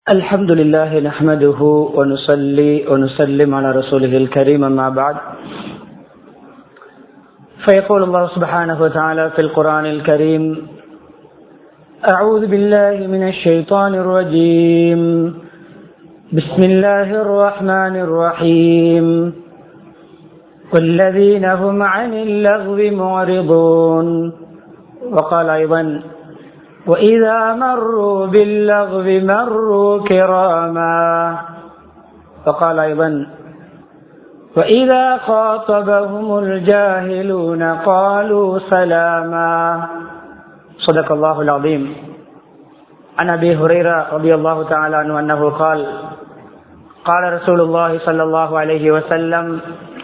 الحمد لله نحمده ونصلي ونسلم على رسوله الكريم أما بعد فيقول الله سبحانه وتعالى في القرآن الكريم أعوذ بالله من الشيطان الرجيم بسم الله الرحمن الرحيم والذين هم عن اللغو معرضون وقال أيضا وإذا مروا باللغو مروا كراما وقال أيضا وإذا خاطبهم الجاهلون قالوا سلاما صدق الله العظيم عن أبي هريرة رضي الله تعالى عنه أنه قال قال رسول الله صلى الله عليه وسلم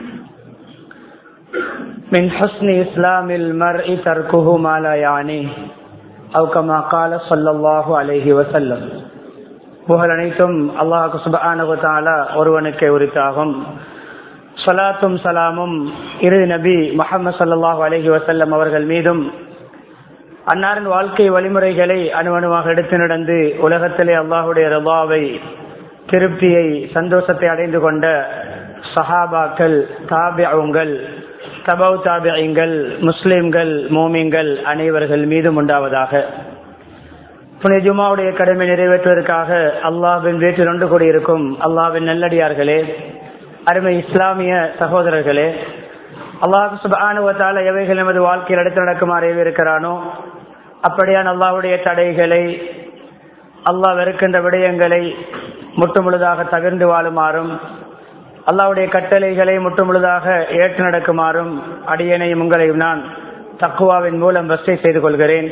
من حسن إسلام المرء تركه ما لا يعنيه أو كما قال صلى الله عليه وسلم புகழ் அனைத்தும் அல்லாஹு சுபானகுத்தாலா ஒருவனுக்கே உரித்தாகும் சலாத்தும் சலாமும் இரு நபி முகமது சல்லாஹூ அலஹி வசல்லம் அவர்கள் மீதும் அன்னாரின் வாழ்க்கை வழிமுறைகளை அணுவணுவாக எடுத்து நடந்து உலகத்திலே அல்லாஹுடைய ரபாவை திருப்தியை சந்தோஷத்தை அடைந்து கொண்ட சஹாபாக்கள் தாபியங்கள் தபவ் தாபியங்கள் முஸ்லிம்கள் மோமிங்கள் அனைவர்கள் மீதும் உண்டாவதாக புனித ஜுமாவுடைய கடமை நிறைவேற்றுவதற்காக அல்லாவின் வீட்டில் ஒன்று கூடியிருக்கும் அல்லாவின் நல்லடியார்களே அருமை இஸ்லாமிய சகோதரர்களே அல்லாஹ் சுபானுவத்தால எவைகள் நமது வாழ்க்கையில் எடுத்து நடக்குமாறு இருக்கிறானோ அப்படியான் அல்லாவுடைய தடைகளை அல்லாஹ் வெறுக்கின்ற விடயங்களை முட்டு முழுதாக தவிர்ந்து வாழுமாறும் அல்லாவுடைய கட்டளைகளை முற்றுமுழுதாக ஏற்று நடக்குமாறும் அடியனையும் உங்களையும் நான் தக்குவாவின் மூலம் வசதி செய்து கொள்கிறேன்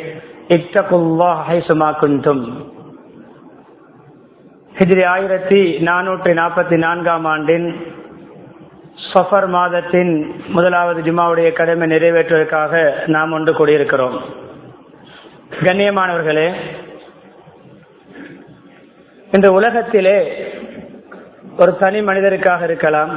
ஹிஜ்ரி ஆயிரத்தி நானூற்றி நாற்பத்தி நான்காம் ஆண்டின் சஃபர் மாதத்தின் முதலாவது ஜுமாவுடைய கடமை நிறைவேற்றுவதற்காக நாம் ஒன்று கூடியிருக்கிறோம் கண்ணியமானவர்களே இந்த உலகத்திலே ஒரு தனி மனிதருக்காக இருக்கலாம்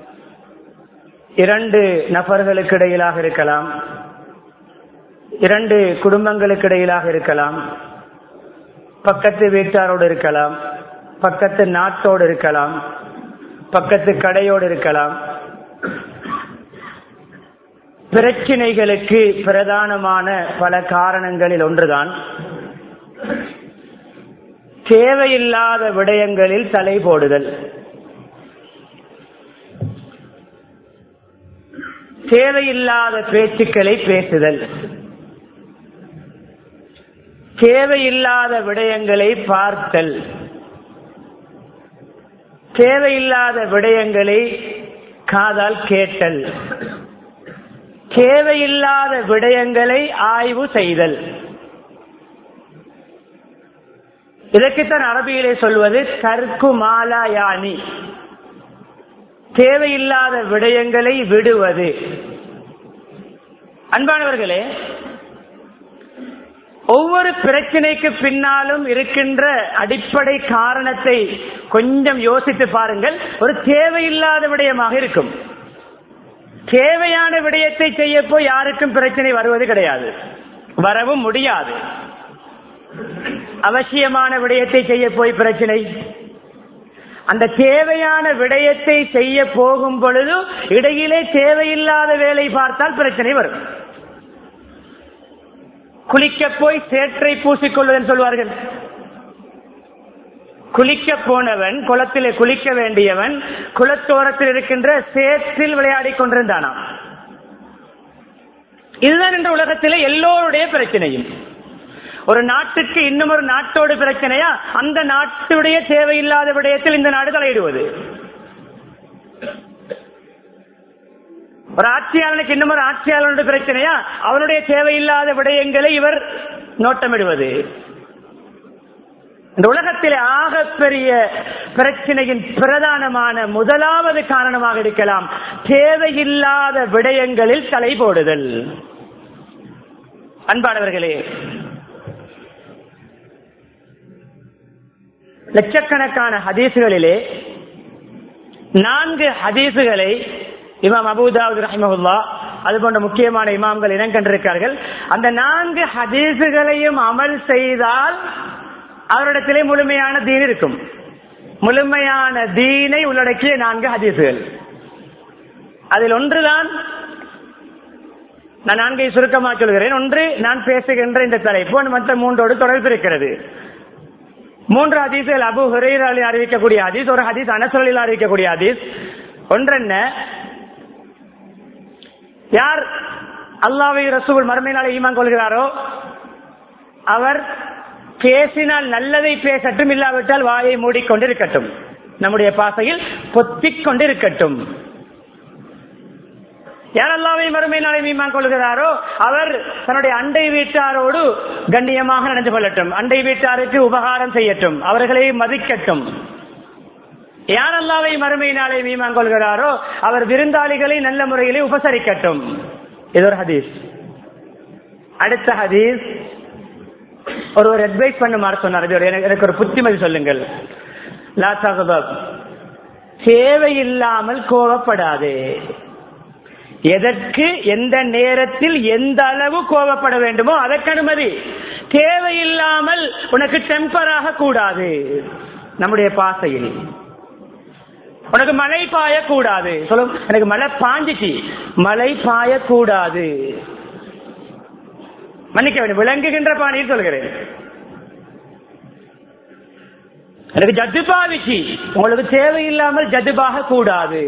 இரண்டு நபர்களுக்கு இடையிலாக இருக்கலாம் இரண்டு குடும்பங்களுக்கு இடையிலாக இருக்கலாம் பக்கத்து வீட்டாரோடு இருக்கலாம் பக்கத்து நாட்டோடு இருக்கலாம் பக்கத்து கடையோடு இருக்கலாம் பிரச்சினைகளுக்கு பிரதானமான பல காரணங்களில் ஒன்றுதான் தேவையில்லாத விடயங்களில் தலை போடுதல் தேவையில்லாத பேச்சுக்களை பேசுதல் தேவையில்லாத விடயங்களை பார்த்தல் தேவையில்லாத விடயங்களை காதால் கேட்டல் தேவையில்லாத விடயங்களை ஆய்வு செய்தல் இதற்குத்தான் அரபியிலே சொல்வது கற்கு மாலாயானி தேவையில்லாத விடயங்களை விடுவது அன்பானவர்களே ஒவ்வொரு பிரச்சனைக்கு பின்னாலும் இருக்கின்ற அடிப்படை காரணத்தை கொஞ்சம் யோசித்து பாருங்கள் ஒரு தேவையில்லாத விடயமாக இருக்கும் தேவையான விடயத்தை செய்ய போய் யாருக்கும் பிரச்சனை வருவது கிடையாது வரவும் முடியாது அவசியமான விடயத்தை செய்ய போய் பிரச்சனை அந்த தேவையான விடயத்தை செய்ய போகும் பொழுது இடையிலே தேவையில்லாத வேலை பார்த்தால் பிரச்சனை வரும் குளிக்க போய் சேற்றை பூசிக்கொள்வதன் சொல்வார்கள் குளிக்க போனவன் குளத்திலே குளிக்க வேண்டியவன் குளத்தோரத்தில் இருக்கின்ற சேற்றில் விளையாடி கொண்டிருந்தானாம் இதுதான் இந்த உலகத்திலே எல்லோருடைய பிரச்சனையும் ஒரு நாட்டுக்கு இன்னும் ஒரு நாட்டோடு பிரச்சனையா அந்த நாட்டுடைய தேவையில்லாத விடயத்தில் இந்த நாடு தலையிடுவது ஒரு ஆட்சியாளனுக்கு இன்னும் ஒரு ஆட்சியாளனுடைய பிரச்சனையா அவனுடைய தேவையில்லாத விடயங்களை இவர் நோட்டமிடுவது இந்த உலகத்தில் ஆகப்பெரிய பிரச்சனையின் பிரதானமான முதலாவது காரணமாக இருக்கலாம் தேவையில்லாத விடயங்களில் தலை போடுதல் அன்பானவர்களே லட்சக்கணக்கான ஹதீசுகளிலே நான்கு ஹதீசுகளை இமாம் அபுதாவுத் ரஹிமஹுல்லா அது போன்ற முக்கியமான இமாம்கள் இனம் கண்டிருக்கார்கள் அந்த நான்கு ஹதீசுகளையும் அமல் செய்தால் அவரிடத்திலே முழுமையான தீன் இருக்கும் முழுமையான தீனை உள்ளடக்கிய நான்கு ஹதீசுகள் அதில் ஒன்றுதான் நான் நான்கை சுருக்கமாக சொல்கிறேன் ஒன்று நான் பேசுகின்ற இந்த தலைப்பு மற்ற மூன்றோடு தொடர்பு இருக்கிறது மூன்று ஹதீசுகள் அபு ஹுரைராலி அறிவிக்கக்கூடிய ஹதீஸ் ஒரு ஹதீஸ் அனசலில் அறிவிக்கக்கூடிய ஹதீஸ் ஒன்றென்ன யார் அல்லாவை ரசூல் மறுமை நாளை ஈமான் கொள்கிறாரோ அவர் பேசினால் நல்லதை பேசட்டும் இல்லாவிட்டால் வாயை மூடிக்கொண்டிருக்கட்டும் நம்முடைய பாசையில் பொத்திக் கொண்டிருக்கட்டும் யார் அல்லாவை மறுமை நாளை மீமான் கொள்கிறாரோ அவர் தன்னுடைய அண்டை வீட்டாரோடு கண்ணியமாக நடந்து கொள்ளட்டும் அண்டை வீட்டாருக்கு உபகாரம் செய்யட்டும் அவர்களை மதிக்கட்டும் யார் அல்லாவை மறுமை நாளை மீமான் கொள்கிறாரோ அவர் விருந்தாளிகளை நல்ல முறையிலே உபசரிக்கட்டும் இது ஒரு ஹதீஸ் அடுத்த ஹதீஸ் ஒருவர் அட்வைஸ் பண்ணுமாறு சொன்னார் இது ஒரு- எனக்கு ஒரு புத்திமதி சொல்லுங்கள் லா தகபப் தேவையில்லாமல் கோபப்படாதே எதற்கு எந்த நேரத்தில் எந்த அளவு கோபப்பட வேண்டுமோ அதற்கு அனுமதி தேவையில்லாமல் உனக்கு டெம்பராக கூடாது நம்முடைய பாசையில் உனக்கு மழை பாயக்கூடாது சொல்லும் எனக்கு மழை பாஞ்சிச்சு மழை பாயக்கூடாது மன்னிக்க வேண்டும் விளங்குகின்ற பாணியில் சொல்கிறேன் எனக்கு ஜத்துபாவிச்சு உங்களுக்கு தேவையில்லாமல் ஜதுபாக கூடாது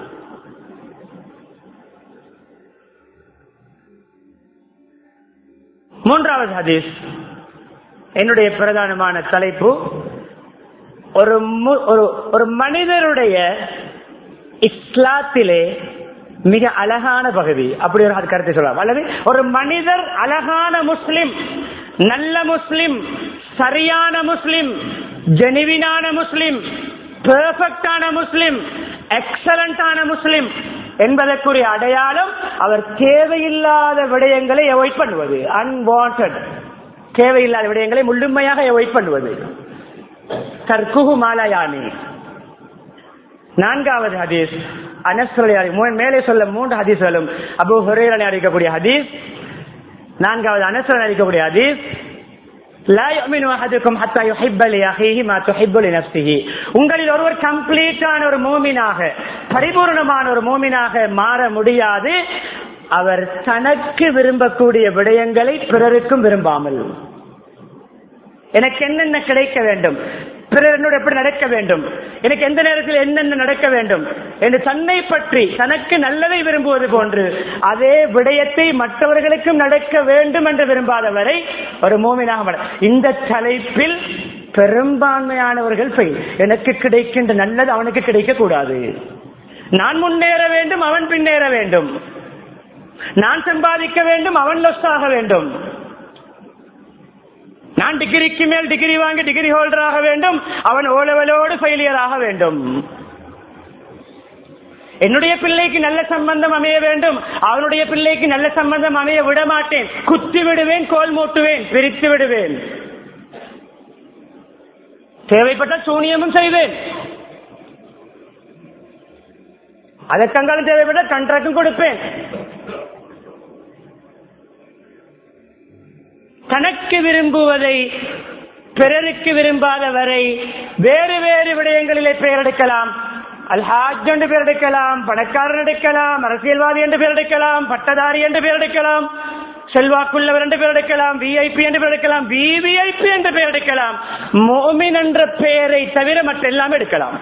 மூன்றாவது ஹதீஸ் என்னுடைய பிரதானமான தலைப்பு ஒரு மு- ஒரு ஒரு மனிதருடைய இஸ்லாத்திலே மிக அழகான பகுதி அப்படி ஒரு கருத்தை சொல்லலாம் அல்லது ஒரு மனிதர் அழகான முஸ்லிம் நல்ல முஸ்லிம் சரியான முஸ்லிம் ஜெனிவினான முஸ்லிம் பெர்ஃபெக்டான முஸ்லிம் எக்ஸலண்டான முஸ்லிம் என்பதற்குரிய அடையாளம் அவர் தேவையில்லாத விடயங்களை அவாய்ட் பண்ணுவது அன்வான்ட் தேவையில்லாத விடயங்களை முழுமையாக அவாய்ட் பண்ணுவது தற்குகு மாலயானி நான்காவது ஹதீஸ் அனஸ்வலி மேலே சொல்ல மூன்று ஹதீஸ்களும் அபு ஹுரேரனை அறிவிக்கக்கூடிய ஹதீஸ் நான்காவது அனஸ்வலி அறிவிக்கக்கூடிய ஹதீஸ் லா யுமினு அஹதுக்கும் ஹத்தா யுஹிப்ப லிஅஹீஹி மா துஹிப்பு லினஃப்ஸிஹி உங்களில் ஒருவர் கம்ப்ளீட்டான ஒரு மூமினாக பரிபூர்ணமான ஒரு மூமினாக மாற முடியாது அவர் தனக்கு விரும்பக்கூடிய விடயங்களை பிறருக்கும் விரும்பாமல் எனக்கு என்னென்ன கிடைக்க வேண்டும் பிறர் என்னோடு எப்படி நடக்க வேண்டும் எனக்கு எந்த நேரத்தில் என்னென்ன நடக்க வேண்டும் என்று தன்னை பற்றி தனக்கு நல்லதை விரும்புவது போன்று அதே விடயத்தை மற்றவர்களுக்கும் நடக்க வேண்டும் என்று விரும்பாதவரை ஒரு மோமினாக மாட- இந்த தலைப்பில் பெரும்பான்மையானவர்கள் பெய் எனக்கு கிடைக்கின்ற நல்லது அவனுக்கு கிடைக்க கூடாது நான் முன்னேற வேண்டும் அவன் பின்னேற வேண்டும் நான் சம்பாதிக்க வேண்டும் அவன் லொஸ் ஆக வேண்டும் நான் டிகிரிக்கு மேல் டிகிரி வாங்கி டிகிரி ஹோல்டர் ஆக வேண்டும் அவன் ஓலவலோடு ஃபெயிலியர் ஆக வேண்டும் என்னுடைய பிள்ளைக்கு நல்ல சம்பந்தம் அமைய வேண்டும் அவனுடைய பிள்ளைக்கு நல்ல சம்பந்தம் அமைய விட மாட்டேன் குத்தி விடுவேன் கோல் மூட்டுவேன் பிரித்து விடுவேன் தேவைப்பட்டால் சூனியமும் செய்வேன் அதற்கங்காலும் தேவைப்பட்டால் கண்ட்ராக்டும் கொடுப்பேன் தனக்கு விரும்புவதை பிறருக்கு விரும்பாத வரை வேறு வேறு விடயங்களிலே பெயர் எடுக்கலாம் அல்ஹாஜ் என்று பெயர் எடுக்கலாம் பணக்காரன் எடுக்கலாம் அரசியல்வாதி என்று பெயர் எடுக்கலாம் பட்டதாரி என்று பெயர் எடுக்கலாம் செல்வாக்குள்ளவர் என்று பெயர் எடுக்கலாம் விஐபி என்று பெயர் எடுக்கலாம் விவிஐபி என்று பெயர் எடுக்கலாம் மோமின் என்ற பெயரை தவிர மற்ற எல்லாம் எடுக்கலாம்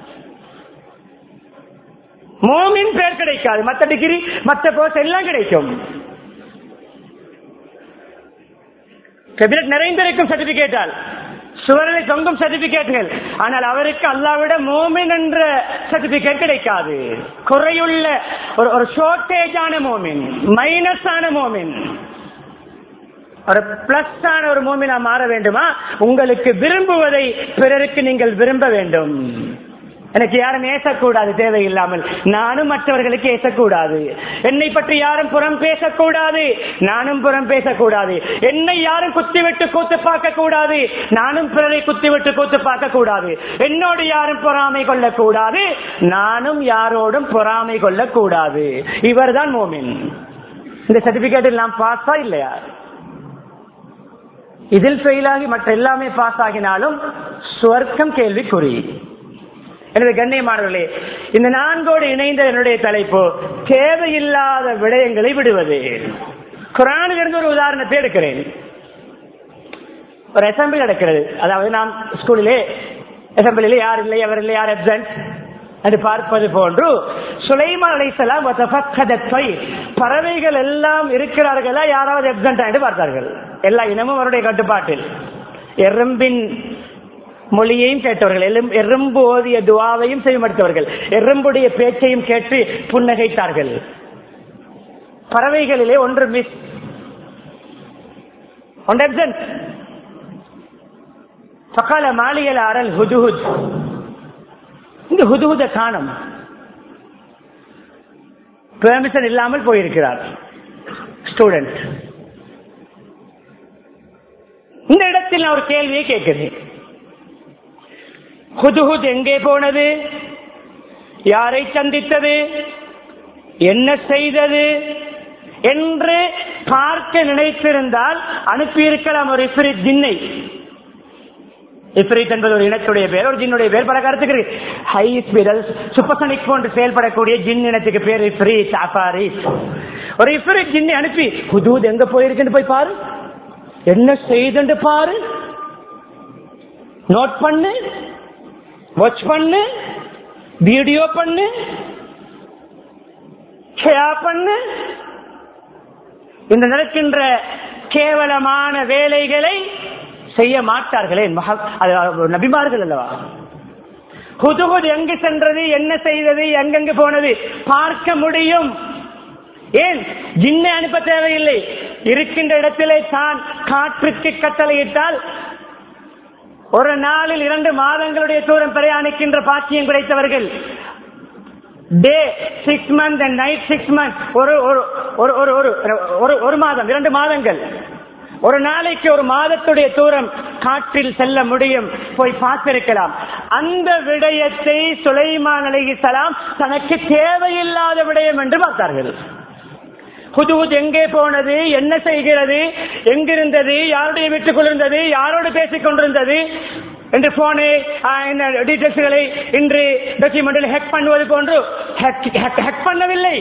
மோமின் பெயர் கிடைக்காது மற்ற டிகிரி மற்ற போஸ்ட் எல்லாம் கிடைக்கும் கேபினட் நிறைந்திருக்கும் சர்டிபிகேட்டால் சுவரில் தொங்கும் சர்டிபிகேட்டுகள் ஆனால் அவருக்கு அல்லாவிட மோமின் என்ற சர்டிபிகேட் கிடைக்காது குறையுள்ள ஒரு ஒரு ஷார்டேஜ் ஆன மோமின் மைனஸ் ஆன மோமின் ஒரு பிளஸ் ஆன ஒரு மோமினா மாற வேண்டுமா உங்களுக்கு விரும்புவதை பிறருக்கு நீங்கள் விரும்ப வேண்டும் எனக்கு யாரும் ஏசக்கூடாது தேவையில்லாமல் நானும் மற்றவர்களுக்கு ஏசக்கூடாது என்னை பற்றி யாரும் புறம் பேசக்கூடாது நானும் புறம் பேசக்கூடாது என்னை யாரும் குத்திவிட்டு கூத்து பார்க்க கூடாது நானும் பிறரை குத்திவிட்டு கூத்து பார்க்க கூடாது என்னோடு யாரும் பொறாமை கொள்ளக்கூடாது நானும் யாரோடும் பொறாமை கொள்ளக்கூடாது இவர்தான் மோமின் இந்த சர்டிபிகேட்டில் நாம் பாஸா இல்லையா இதில் ஃபெயிலாகி மற்ற எல்லாமே பாஸ் ஆகினாலும் சுவர்க்கம் கேள்விக்குறி எனவே கண்ணியமானவர்களே இந்த நான்கோடு இணைந்த என்னுடைய தலைப்பு தேவையில்லாத விடயங்களை விடுவது குரானில் இருந்து ஒரு உதாரணத்தை எடுக்கிறேன் ஒரு அசம்பிளி நடக்கிறது அதாவது நாம் ஸ்கூலிலே அசம்பிளிலே யார் இல்லை அவர் இல்லை யார் அப்சன்ட் என்று பார்ப்பது போன்று சுலைமான் அலைசலாம் பறவைகள் எல்லாம் இருக்கிறார்களா யாராவது அப்சன்ட் என்று பார்த்தார்கள் எல்லா இனமும் அவருடைய கட்டுப்பாட்டில் எறும்பின் மொழியையும் கேட்டவர்கள் எறும்- எறும்பு ஓதிய துவாவையும் செய்யமடுத்தவர்கள் எறும்புடைய பேச்சையும் கேட்டு புன்னகைத்தார்கள் பறவைகளிலே ஒன்று மிஸ் ஒன்று absent. فقال مالي أرى الهدهد இந்த ஹுதுஹுத காணம் பெர்மிஷன் இல்லாமல் போயிருக்கிறார் ஸ்டூடெண்ட் இந்த இடத்தில் நான் ஒரு கேள்வியை கேட்கிறேன் ஹுதுஹுத் எங்கே போனது யாரை சந்தித்தது என்ன செய்தது என்று பார்க்க நினைத்திருந்தால் அனுப்பியிருக்கலாம் ஒரு இஃப்ரித் ஜின்னை இஃப்ரித் என்பது ஒரு இனத்துடைய பேர் ஒரு ஜின்னுடைய பேர் பல கருத்துக்கு இருக்கு ஹை ஸ்பிரல் சூப்பர்சனிக் போன்று செயல்படக்கூடிய ஜின் இனத்துக்கு பேர் இஃப்ரித் அஃபாரிஸ் ஒரு இஃப்ரித் ஜின்னை அனுப்பி ஹுதூத் எங்க போயிருக்குன்னு போய் பாரு என்ன செய்துன்னு பாரு நோட் பண்ணு வாட்ச் பண்ணு வீடியோ பண்ணு ஷேர் பண்ணு இந்த நடக்கின்ற கேவலமான வேலைகளை செய்ய மாட்டார்களே மகா- அது நபிமார்கள் அல்லவா ஹுதுஹுத் எங்கு சென்றது என்ன செய்தது எங்கெங்கு போனது பார்க்க முடியும் ஏன் ஜின்னை அனுப்ப தேவையில்லை இருக்கின்ற இடத்திலே தான் காற்றுக்கு கட்டளையிட்டால் ஒரு நாளில் இரண்டு மாதங்களுடைய தூரம் பிரயாணிக்கின்ற பாக்கியம் கிடைத்தவர்கள் day six month and night six month ஒரு ஒரு ஒரு ஒரு ஒரு ஒரு ஒரு மாதம் இரண்டு மாதங்கள் ஒரு நாளைக்கு ஒரு மாதத்துடைய தூரம் காற்றில் செல்ல முடியும் போய் பார்த்திருக்கலாம் அந்த விடயத்தை சுலைமான் அலைஹிஸ்ஸலாம் தனக்கு தேவையில்லாத விடயம் என்று பார்த்தார்கள் ஹுதுஹுத் எங்கே போனது என்ன செய்கிறது எங்கிருந்தது யாருடைய வீட்டுக்குள் இருந்தது யாரோடு பேசிக் கொண்டிருந்தது என்று போனு என்ன டீட்டெயில்ஸ்களை இன்று டாக்குமெண்டில் ஹேக் பண்ணுவது போன்று ஹேக் பண்ணவில்லை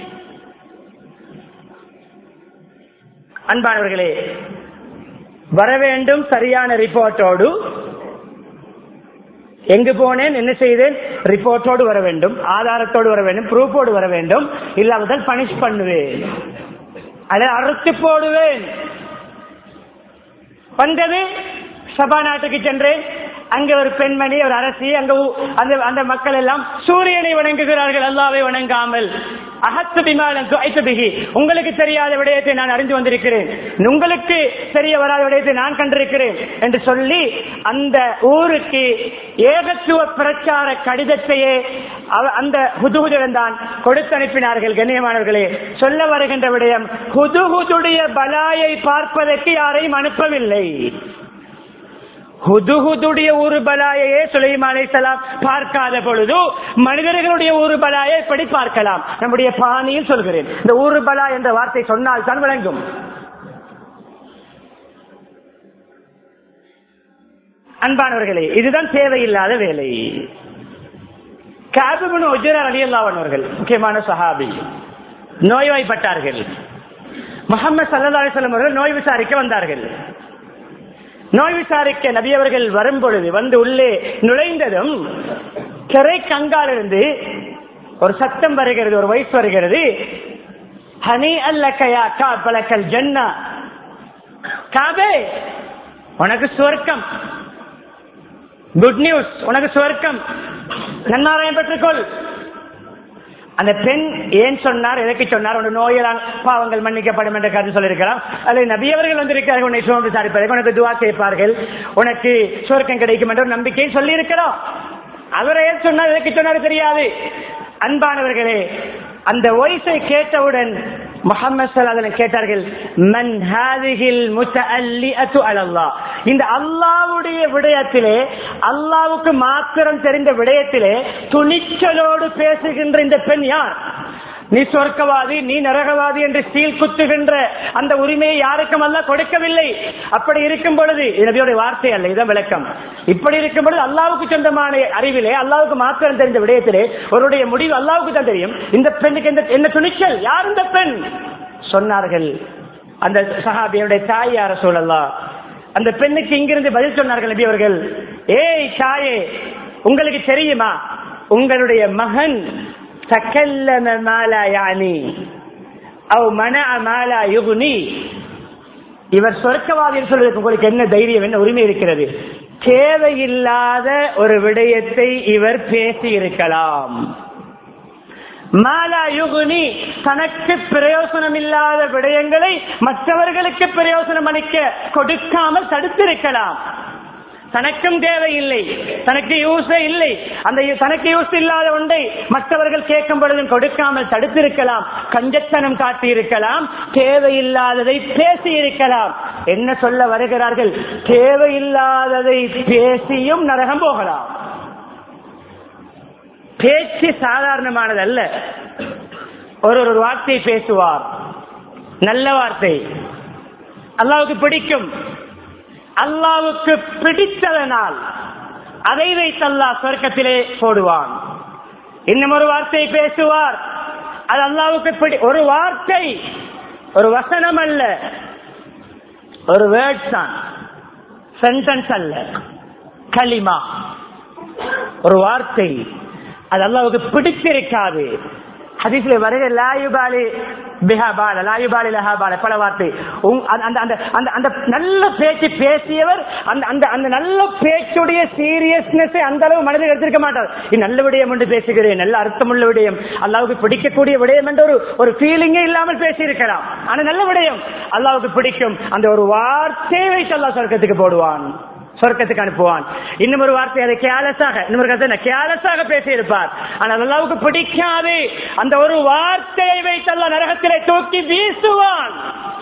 அன்பானவர்களே வர வேண்டும் சரியான ரிப்போர்ட்டோடு எங்கு போனேன் என்ன செய்தேன் ரிப்போர்ட்டோடு வர வேண்டும் ஆதாரத்தோடு வர வேண்டும் ப்ரூஃபோடு வர வேண்டும் இல்லாவிட்டால் பனிஷ் பண்ணுவேன் அதை அறுத்து போடுவேன் வந்தது சபா நாட்டுக்கு சென்றேன் அங்க ஒரு பெண்மணி ஒரு அரசி அங்க ஊ- அந்த அந்த மக்கள் எல்லாம் சூரியனை வணங்குகிறார்கள் அல்லாவை வணங்காமல் அகத்து பிமாலம் துவைத்து பிகி உங்களுக்கு தெரியாத விடயத்தை நான் அறிந்து வந்திருக்கிறேன் உங்களுக்கு தெரிய வராத விடயத்தை நான் கண்டிருக்கிறேன் என்று சொல்லி அந்த ஊருக்கு ஏகத்துவ பிரச்சார கடிதத்தையே அவ- அந்த ஹுதுகுதிடம் தான் கொடுத்து அனுப்பினார்கள் கண்ணியமானவர்களே சொல்ல வருகின்ற விடயம் ஹுதுகுதுடைய பலாயை பார்ப்பதற்கு யாரையும் அனுப்பவில்லை ஹுதுஹுதுடைய ஒரு பலாயையே சுலைமான் அலைஹிஸ்ஸலாம் பார்க்காத பொழுது மனிதர்களுடைய ஒரு பலாயை எப்படி பார்க்கலாம் நம்முடைய பாணியில் சொல்கிறேன் இந்த ஒரு பலா என்ற வார்த்தை சொன்னால் தான் விளங்கும் அன்பானவர்களே இதுதான் தேவையில்லாத வேலை காபிபுன் உஜரர் அலியல்லாவன் அவர்கள் முக்கியமான சஹாபி நோய்வாய்ப்பட்டார்கள் முகமது சல்லா அலிஸ்லாம் அவர்கள் நோய் விசாரிக்க வந்தார்கள் நோய் விசாரிக்க நபி அவர்கள் வரும் பொழுது வந்து உள்ளே நுழைந்ததும் திரை கங்காலிருந்து ஒரு சத்தம் வருகிறது ஒரு வயசு வருகிறது ஹனி அல்லக்கையா கா பலக்கல் ஜன்னா காபே உனக்கு சுவர்க்கம் குட் நியூஸ் உனக்கு சுவர்க்கம் நன்னாராயம் பெற்றுக்கொள் அந்த பெண் ஏன் சொன்னார் எதற்கு சொன்னார் உன் நோயெல்லாம் பாவங்கள் மன்னிக்கப்படும் என்ற கருத்து சொல்லியிருக்கலாம் அல்லது நபியவர்கள் வந்திருக்கிறார்கள் உன்னை சுகம் விசாரிப்பார்கள் உனக்கு துவா கேட்பார்கள் உனக்கு சுவர்க்கம் கிடைக்கும் என்ற ஒரு நம்பிக்கையை சொல்லி இருக்கிறோம் அவரை ஏன் சொன்னார் எதற்கு சொன்னார் தெரியாது அன்பானவர்களே அந்த ஒய்ஸை கேட்டவுடன் முகமது சல்லாஹ் கேட்டார்கள் மன் ஹாதிஹில் முத்தஅல்லிஅத்து அலல்லாஹ் இந்த அல்லாஹ்வுடைய விடயத்திலே அல்லாஹ்வுக்கு மாத்திரம் தெரிந்த விடயத்திலே துணிச்சலோடு பேசுகின்ற இந்த பெண் யார் நீ சொர்க்கவாதி நீ நரகவாதி என்று சீல் குத்துகின்ற அந்த உரிமையை யாருக்கும் அல்ல கொடுக்கவில்லை அப்படி இருக்கும் பொழுது இது நபியோட வார்த்தை அல்ல இதான் விளக்கம் இப்படி இருக்கும் பொழுது அல்லாவுக்கு சொந்தமான அறிவிலே அல்லாவுக்கு மாத்திரம் தெரிந்த விடயத்திலே ஒருடைய முடிவு அல்லாவுக்கு தான் தெரியும் இந்த பெண்ணுக்கு எந்த என்ன துணிச்சல் யார் இந்த பெண் சொன்னார்கள் அந்த சஹாபியனுடைய தாய் யார சொல்லலாம் அந்த பெண்ணுக்கு இங்கிருந்து பதில் சொன்னார்கள் நபி அவர்கள் ஏய் தாயே உங்களுக்கு தெரியுமா உங்களுடைய மகன் தக்கல்லம மாலா யானி அவ் மன மாலா யுகுனி இவர் சொர்க்கவாதி என்று சொல்வதற்கு உங்களுக்கு என்ன தைரியம் என்ன உரிமை இருக்கிறது தேவையில்லாத ஒரு விடயத்தை இவர் பேசி இருக்கலாம் மாலா யுகுனி தனக்கு பிரயோசனம் இல்லாத விடயங்களை மற்றவர்களுக்கு பிரயோசனம் அளிக்க கொடுக்காமல் தடுத்திருக்கலாம் தனக்கும் தேவையில்லை தனக்கு யூஸே இல்லை அந்த தனக்கு யூஸ் இல்லாத ஒன்றை மற்றவர்கள் கேட்கும் பொழுதும் கொடுக்காமல் தடுத்திருக்கலாம் கஞ்சத்தனம் காட்டியிருக்கலாம் தேவையில்லாததை பேசி இருக்கலாம் என்ன சொல்ல வருகிறார்கள் தேவையில்லாததை பேசியும் நரகம் போகலாம் பேச்சு சாதாரணமானது அல்ல ஒரு ஒரு வார்த்தை பேசுவார் நல்ல வார்த்தை அல்லாவுக்கு பிடிக்கும் அல்லாவுக்கு பிடித்ததனால் அதை வைத்து அல்லாஹ் சொர்க்கத்திலே போடுவான் இன்னும் ஒரு வார்த்தை பேசுவார் அது அல்லாவுக்கு பிடி ஒரு வார்த்தை ஒரு வசனம் அல்ல ஒரு வேர்ட்ஸ் தான் சென்டென்ஸ் அல்ல களிமா ஒரு வார்த்தை அது அல்லாவுக்கு பிடித்திருக்காது ஹதீஸ்ல வருகிற லாயுபாலி பிஹாபால லாயுபாலி லஹாபால பல வார்த்தை உங்- அந்த- அந்த அந்த அந்த அந்த நல்ல பேச்சு பேசியவர் அந்த அந்த அந்த நல்ல பேச்சுடைய சீரியஸ்னஸ் அந்த அளவு மனதில் எடுத்திருக்க மாட்டார் இது நல்ல விடயம் என்று பேசுகிறேன் நல்ல அர்த்தமுள்ள விடயம் அல்லாவுக்கு பிடிக்கக்கூடிய விடயம் என்ற ஒரு ஒரு ஃபீலிங்கே இல்லாமல் பேசியிருக்கலாம் ஆனா நல்ல விடயம் அல்லாவுக்கு பிடிக்கும் அந்த ஒரு வார்த்தையை வைத்து அல்லாஹ் சொர்க்கத்துக்கு போடுவான் சொர்க்கத்துக்கு அனுப்புவான் இன்னும் ஒரு வார்த்தை அதை கேலஸாக இன்னொரு கருத்து என்ன கேலஸாக பேசியிருப்பார் ஆனால் அல்லாவுக்கு பிடிக்காது அந்த ஒரு வார்த்தையை வைத்து அல்ல நரகத்திலே தூக்கி வீசுவான்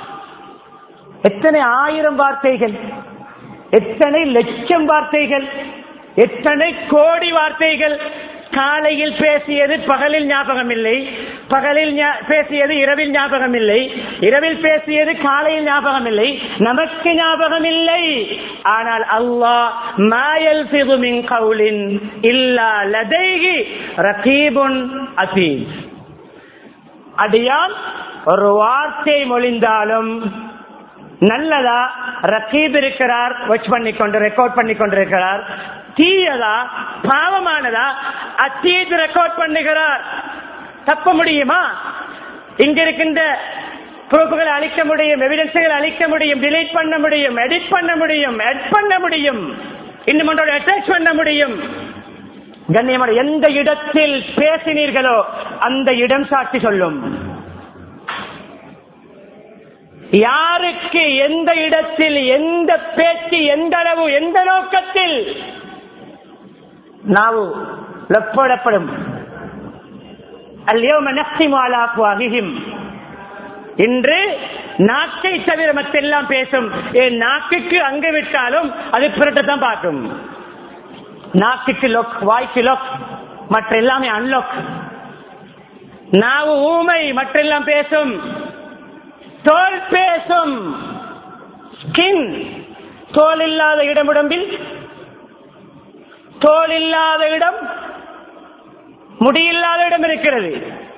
எத்தனை ஆயிரம் வார்த்தைகள் எத்தனை லட்சம் வார்த்தைகள் எத்தனை கோடி வார்த்தைகள் காலையில் பேசியது பகலில் ஞாபகம் இல்லை பகலில் ஞா- பேசியது இரவில் ஞாபகம் இல்லை இரவில் பேசியது காலையில் ஞாபகம் இல்லை நமக்கு ஞாபகம் இல்லை ஆனால் அல்லாஹ் மாயல் மின் கவுலின் இல்லா லதைகி ரகீபுன் அசீஸ் அடியான் ஒரு வார்த்தை மொழிந்தாலும் நல்லதா ரகீப் இருக்கிறார் வாட்ச் பண்ணி கொண்டு ரெக்கார்ட் பண்ணி கொண்டிருக்கிறார் தீயதா பாவமானதா அத்தீத் ரெக்கார்ட் பண்ணுகிறார் தப்ப முடியுமா இங்க இருக்கின்ற ப்ரூஃப்களை அழிக்க முடியும் எவிடன்ஸுகளை அழிக்க முடியும் டிலீட் பண்ண முடியும் எடிட் பண்ண முடியும் எட் பண்ண முடியும் இன்னும் ஒன்றோட அட்டாச் பண்ண முடியும் கண்ணியமான எந்த இடத்தில் பேசினீர்களோ அந்த இடம் சாட்சி சொல்லும் யாருக்கு எந்த இடத்தில் எந்த பேச்சு எந்த அளவு எந்த நோக்கத்தில் நாவு லப்படப்படும் اليوم نختم على أفواههم இன்று நாக்கை தவிர மற்றெல்லாம் பேசும் என் நாக்குக்கு அங்கு விட்டாலும் அது பிறட்டத்தான் பார்க்கும் நாக்குக்கு லொக் வாய்க்கு லொக் மற்ற எல்லாமே அன்லொக் நாவு ஊமை மற்றெல்லாம் பேசும் தோல் பேசும் ஸ்கின் தோல் இல்லாத இடம் உடம்பில் தோல் இல்லாத இடம் முடியில்லாத இடம் இருக்கிறது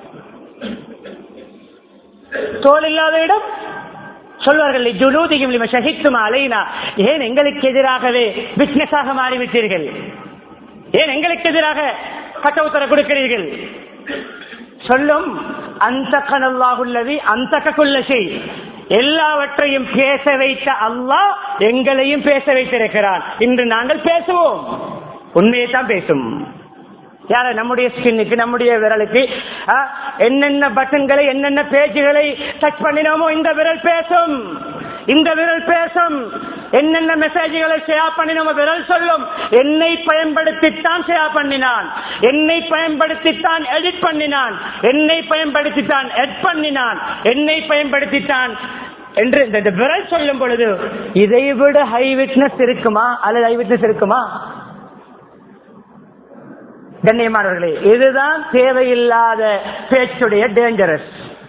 தோல் இல்லாத இடம் சொல்வார்கள் ஜுலூதியும் லிம ஷஹித்தும் அலைனா ஏன் எங்களுக்கு எதிராகவே பிசினஸாக மாறிவிட்டீர்கள் ஏன் எங்களுக்கு எதிராக கட்டவுத்தர கொடுக்கிறீர்கள் சொல்லும் அந்த கனல்லாகுள்ளவி அந்த குல்லசி எல்லாவற்றையும் பேச வைத்த அல்லாஹ் எங்களையும் பேச வைத்திருக்கிறான் இன்று நாங்கள் பேசுவோம் உண்மையை தான் பேசும் யார நம்முடைய ஸ்கின்னுக்கு நம்முடைய விரலுக்கு ஆ, என்னென்ன பட்டன்களை என்னென்ன பேஜுகளை டச் பண்ணினோமோ இந்த விரல் பேசும் இந்த விரல் பேசும் என்னென்ன மெசேஜ்களை ஷேர் பண்ணினோமோ விரல் சொல்லும் என்னை பயன்படுத்தித்தான் ஷேர் பண்ணினான் என்னை பயன்படுத்தித்தான் எடிட் பண்ணினான் என்னை பயன்படுத்தித்தான் எட் பண்ணினான் என்னை பயன்படுத்தித்தான் என்று இந்த இந்த விரல் சொல்லும் பொழுது இதை விட ஹை விட்னஸ் இருக்குமா அல்லது ஹை விட்னஸ் இருக்குமா கண்ணியமானவர்களே இதுதான் தேவையில்லாத பேச்சுடைய டேஞ்சரஸ்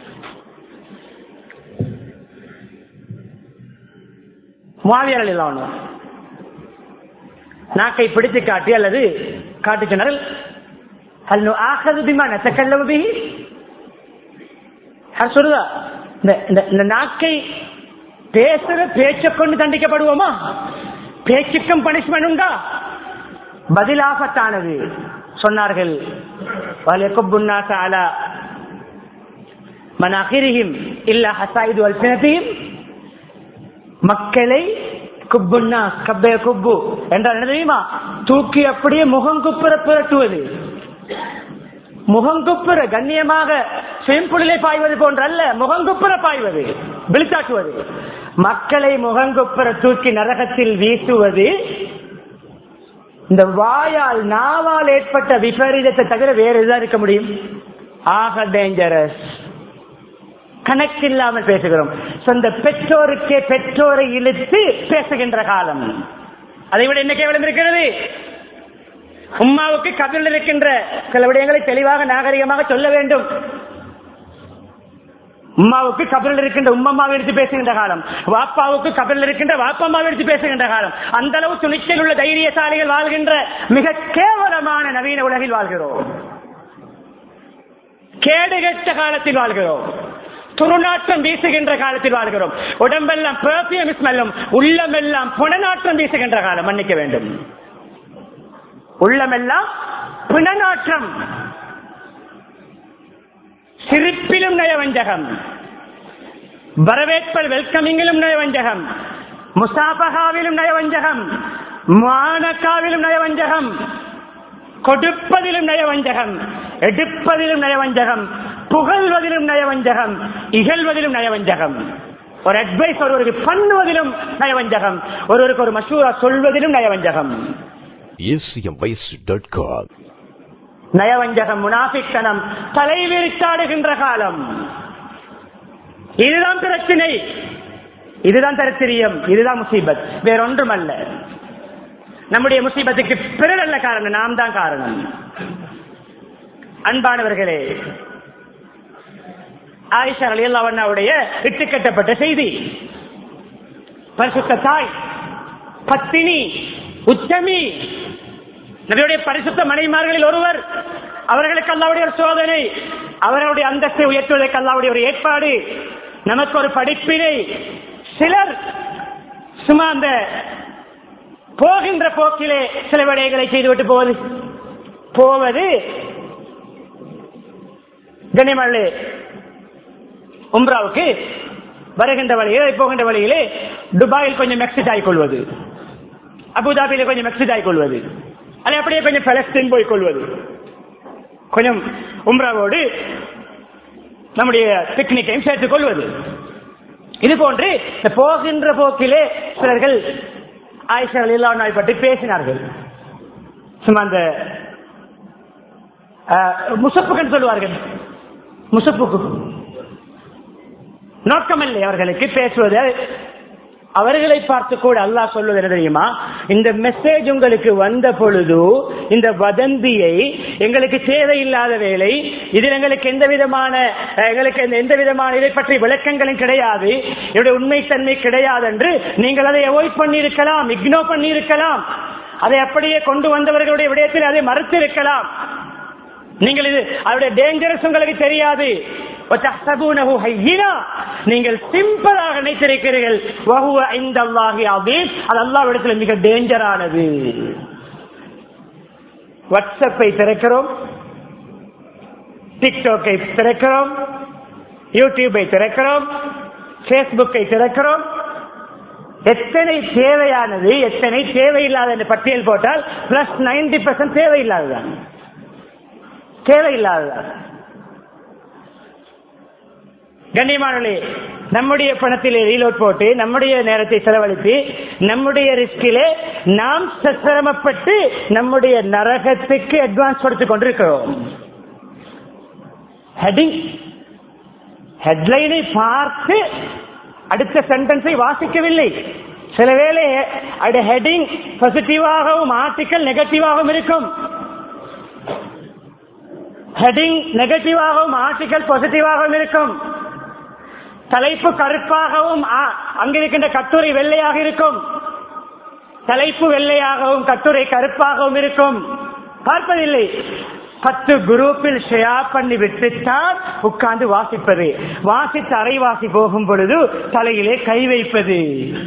மாவியர்கள் இல்லாம நாக்கை பிடித்து காட்டி அல்லது காட்டி சொன்னார்கள் ஹல் ஆகது பிமா நத்தக்கல்லவு பிஹி அது சொல்லுதா இந்த இந்த- இந்த நாக்கை பேசுற பேச்சை கொண்டு தண்டிக்கப்படுவோமா பேச்சுக்கும் பனிஷ்மெண்ட் உண்டா பதிலாகத்தானது சொன்னார்கள் வலயக்குப்புன்னாச அலா மனாகிரிஹிம் இல்ல ஹசாயிது அல்சினத்தையும் மக்களை குப்புன்னா கப்பே குப்பு என்றால் என்ன தெரியுமா தூக்கி அப்படியே முகம் குப்புற புரட்டுவது முகங்குப்புற கண்ணியமாக செம்புளிலே பாய்வது போன்றல்ல முகங்குப்புற பாய்வது விழித்தாட்டுவது மக்களை முகங்குப்புற தூக்கி நரகத்தில் வீசுவது இந்த வாயால் நாவால் ஏற்பட்ட விபரீதத்தை தவிர வேற எதுதான் இருக்க முடியும் ஆக டேஞ்சரஸ் கணக்கில்லாமல் பேசுகிறோம் சொந்த பெற்றோருக்கே பெற்றோரை இழுத்து பேசுகின்ற காலம் அதை விட என்ன கேவலம் இருக்கிறது உம்மாவுக்கு கபில் இருக்கின்ற சில விடயங்களை தெளிவாக நாகரிகமாக சொல்ல வேண்டும் உம்மாவுக்கு கபில் இருக்கின்ற உம்மம்மாவை எடுத்து பேசுகின்ற காலம் வாப்பாவுக்கு கபில் இருக்கின்ற வாப்பம்மாவை எடுத்து பேசுகின்ற காலம் அந்த அளவு துணிச்சல் உள்ள தைரியசாலிகள் வாழ்கின்ற மிக கேவலமான நவீன உலகில் வாழ்கிறோம் கேடுகெட்ட காலத்தில் வாழ்கிறோம் துருநாற்றம் வீசுகின்ற காலத்தில் வாழ்கிறோம் உடம்பெல்லாம் பெர்ஃபியூம் ஸ்மெல்லும் உள்ளமெல்லாம் புனநாற்றம் வீசுகின்ற காலம் மன்னிக்க வேண்டும் உள்ளமெல்லாம் புனநாற்றம் சிரிப்பிலும் நயவஞ்சகம் வரவேற்பல் வெல்கமிங்கிலும் நயவஞ்சகம் முசாபகாவிலும் நயவஞ்சகம் மானக்காவிலும் நயவஞ்சகம் கொடுப்பதிலும் நயவஞ்சகம் எடுப்பதிலும் நயவஞ்சகம் புகழ்வதிலும் நயவஞ்சகம் இகழ்வதிலும் நயவஞ்சகம் ஒரு அட்வைஸ் ஒருவருக்கு பண்ணுவதிலும் நயவஞ்சகம் ஒருவருக்கு ஒரு மசூரா சொல்வதிலும் நயவஞ்சகம் acmways.com. நயவஞ்சகம் முனாபித்தனம் தலைவிரித்தாடுகின்ற காலம் இதுதான் பிரச்சனை இதுதான் தரித்திரியம் இதுதான் முசீபத் வேறொன்றும் அல்ல நம்முடைய முசீபத்துக்கு பிறர் அல்ல காரணம் நாம் தான் காரணம் அன்பானவர்களே ஆயிஷா அலியல்லாவுடைய இட்டுக்கட்டப்பட்ட செய்தி பரிசுத்த தாய் பத்தினி உத்தமி நபியுடைய பரிசுத்த மனைவிமார்களில் ஒருவர் அவர்களுக்கு அல்லாவுடைய ஒரு சோதனை அவர்களுடைய அந்தஸ்தை உயர்த்துவதற்கு அல்லாவுடைய ஒரு ஏற்பாடு நமக்கு ஒரு படிப்பினை சிலர் சும்மா அந்த போகின்ற போக்கிலே சில விடயங்களை செய்துவிட்டு போவது போவது கனிமல்லு உம்ராவுக்கு வருகின்ற வழியிலே போகின்ற வழியிலே துபாயில் கொஞ்சம் மெக்சிட் ஆகிக்கொள்வது அபுதாபியில கொஞ்சம் மெக்சிட் ஆகிக்கொள்வது அல்ல அப்படியே கொஞ்சம் பலஸ்தீன் போய் கொள்வது கொஞ்சம் உம்ராவோடு நம்முடைய பிக்னிக்கையும் சேர்த்துக் கொள்வது இது போன்று இந்த போகின்ற போக்கிலே சிலர்கள் ஆயிஷர்கள் எல்லா நாள் பற்றி பேசினார்கள் சும்மா அந்த முசப்புகள் சொல்லுவார்கள் முசப்புக்கு நோக்கமில்லை அவர்களுக்கு பேசுவது அவர்களை பார்த்து கூட அல்லாஹ் சொல்வது என்ன தெரியுமா இந்த மெசேஜ் உங்களுக்கு வந்த பொழுது இந்த வதந்தியை எங்களுக்கு தேவையில்லாத வேலை இதில் எங்களுக்கு எந்த விதமான எங்களுக்கு எந்த விதமான இதை பற்றி விளக்கங்களும் கிடையாது என்னுடைய உண்மைத்தன்மை கிடையாது என்று நீங்கள் அதை அவாய்ட் பண்ணியிருக்கலாம் இக்னோர் பண்ணியிருக்கலாம் அதை அப்படியே கொண்டு வந்தவர்களுடைய விடயத்தில் அதை மறுத்து இருக்கலாம் நீங்கள் இது அவருடைய டேஞ்சரஸ் உங்களுக்கு தெரியாது நீங்கள் சிம்பிளாக நினைத்திருக்கிறீர்கள் அது அல்லாவிடத்தில் மிக டேஞ்சரானது வாட்ஸ்அப்பை திறக்கிறோம் டிக்டாக்கை திறக்கிறோம் யூடியூபை திறக்கிறோம் பேஸ்புக்கை திறக்கிறோம் எத்தனை தேவையானது எத்தனை தேவையில்லாத பட்டியல் போட்டால் பிளஸ் நைன்டி பர்சன்ட் தேவையில்லாததான் தேவையில்லாததான் கண்ணியமானே நம்முடைய பணத்திலே ரீலோட் போட்டு நம்முடைய நேரத்தை செலவழித்து நம்முடைய ரிஸ்கிலே நாம் சிரமப்பட்டு நம்முடைய நரகத்துக்கு அட்வான்ஸ் கொடுத்துக் கொண்டிருக்கிறோம் ஹெட்டிங் ஹெட்லைனை பார்த்து அடுத்த சென்டென்ஸை வாசிக்கவில்லை சில வேளை ஹெட்டிங் பாசிட்டிவாகவும் ஆர்டிக்கல் நெகட்டிவாகவும் இருக்கும் ஹெடிங் நெகட்டிவாகவும் ஆர்டிகல் பாசிட்டிவாகவும் இருக்கும் தலைப்பு கருப்பாகவும் ஆ- அங்கிருக்கின்ற கட்டுரை வெள்ளையாக இருக்கும் தலைப்பு வெள்ளையாகவும் கட்டுரை கருப்பாகவும் இருக்கும் பார்ப்பதில்லை பத்து குரூப்பில் ஷேர் பண்ணி விட்டுத்தான் உட்கார்ந்து வாசிப்பது வாசித்து அரைவாசி போகும் பொழுது தலையிலே கை வைப்பது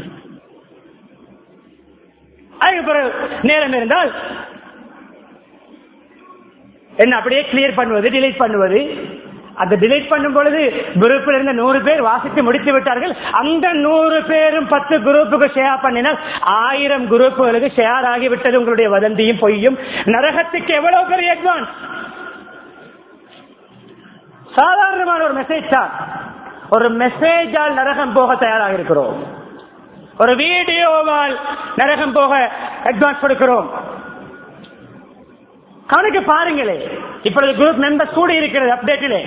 அதுக்கு பிறகு நேரம் இருந்தால் என்ன அப்படியே கிளியர் பண்ணுவது டிலீட் பண்ணுவது அந்த டிலீட் பண்ணும் பொழுது குரூப்பில் இருந்த நூறு பேர் வாசித்து முடித்து விட்டார்கள் அந்த நூறு பேரும் பத்து குரூப்புக்கு ஷேர் பண்ணினால் ஆயிரம் குரூப்புகளுக்கு ஷேர் ஆகிவிட்டது உங்களுடைய வதந்தியும் பொய்யும் நரகத்துக்கு எவ்வளவு பெரிய அட்வான்ஸ் சாதாரணமான ஒரு மெசேஜ் தான் ஒரு மெசேஜால் நரகம் போக தயாராக இருக்கிறோம் ஒரு வீடியோவால் நரகம் போக அட்வான்ஸ் கொடுக்கிறோம் கவனிக்க பாருங்களே இப்பொழுது குரூப் மெம்பர்ஸ் கூட இருக்கிறது அப்டேட்டிலே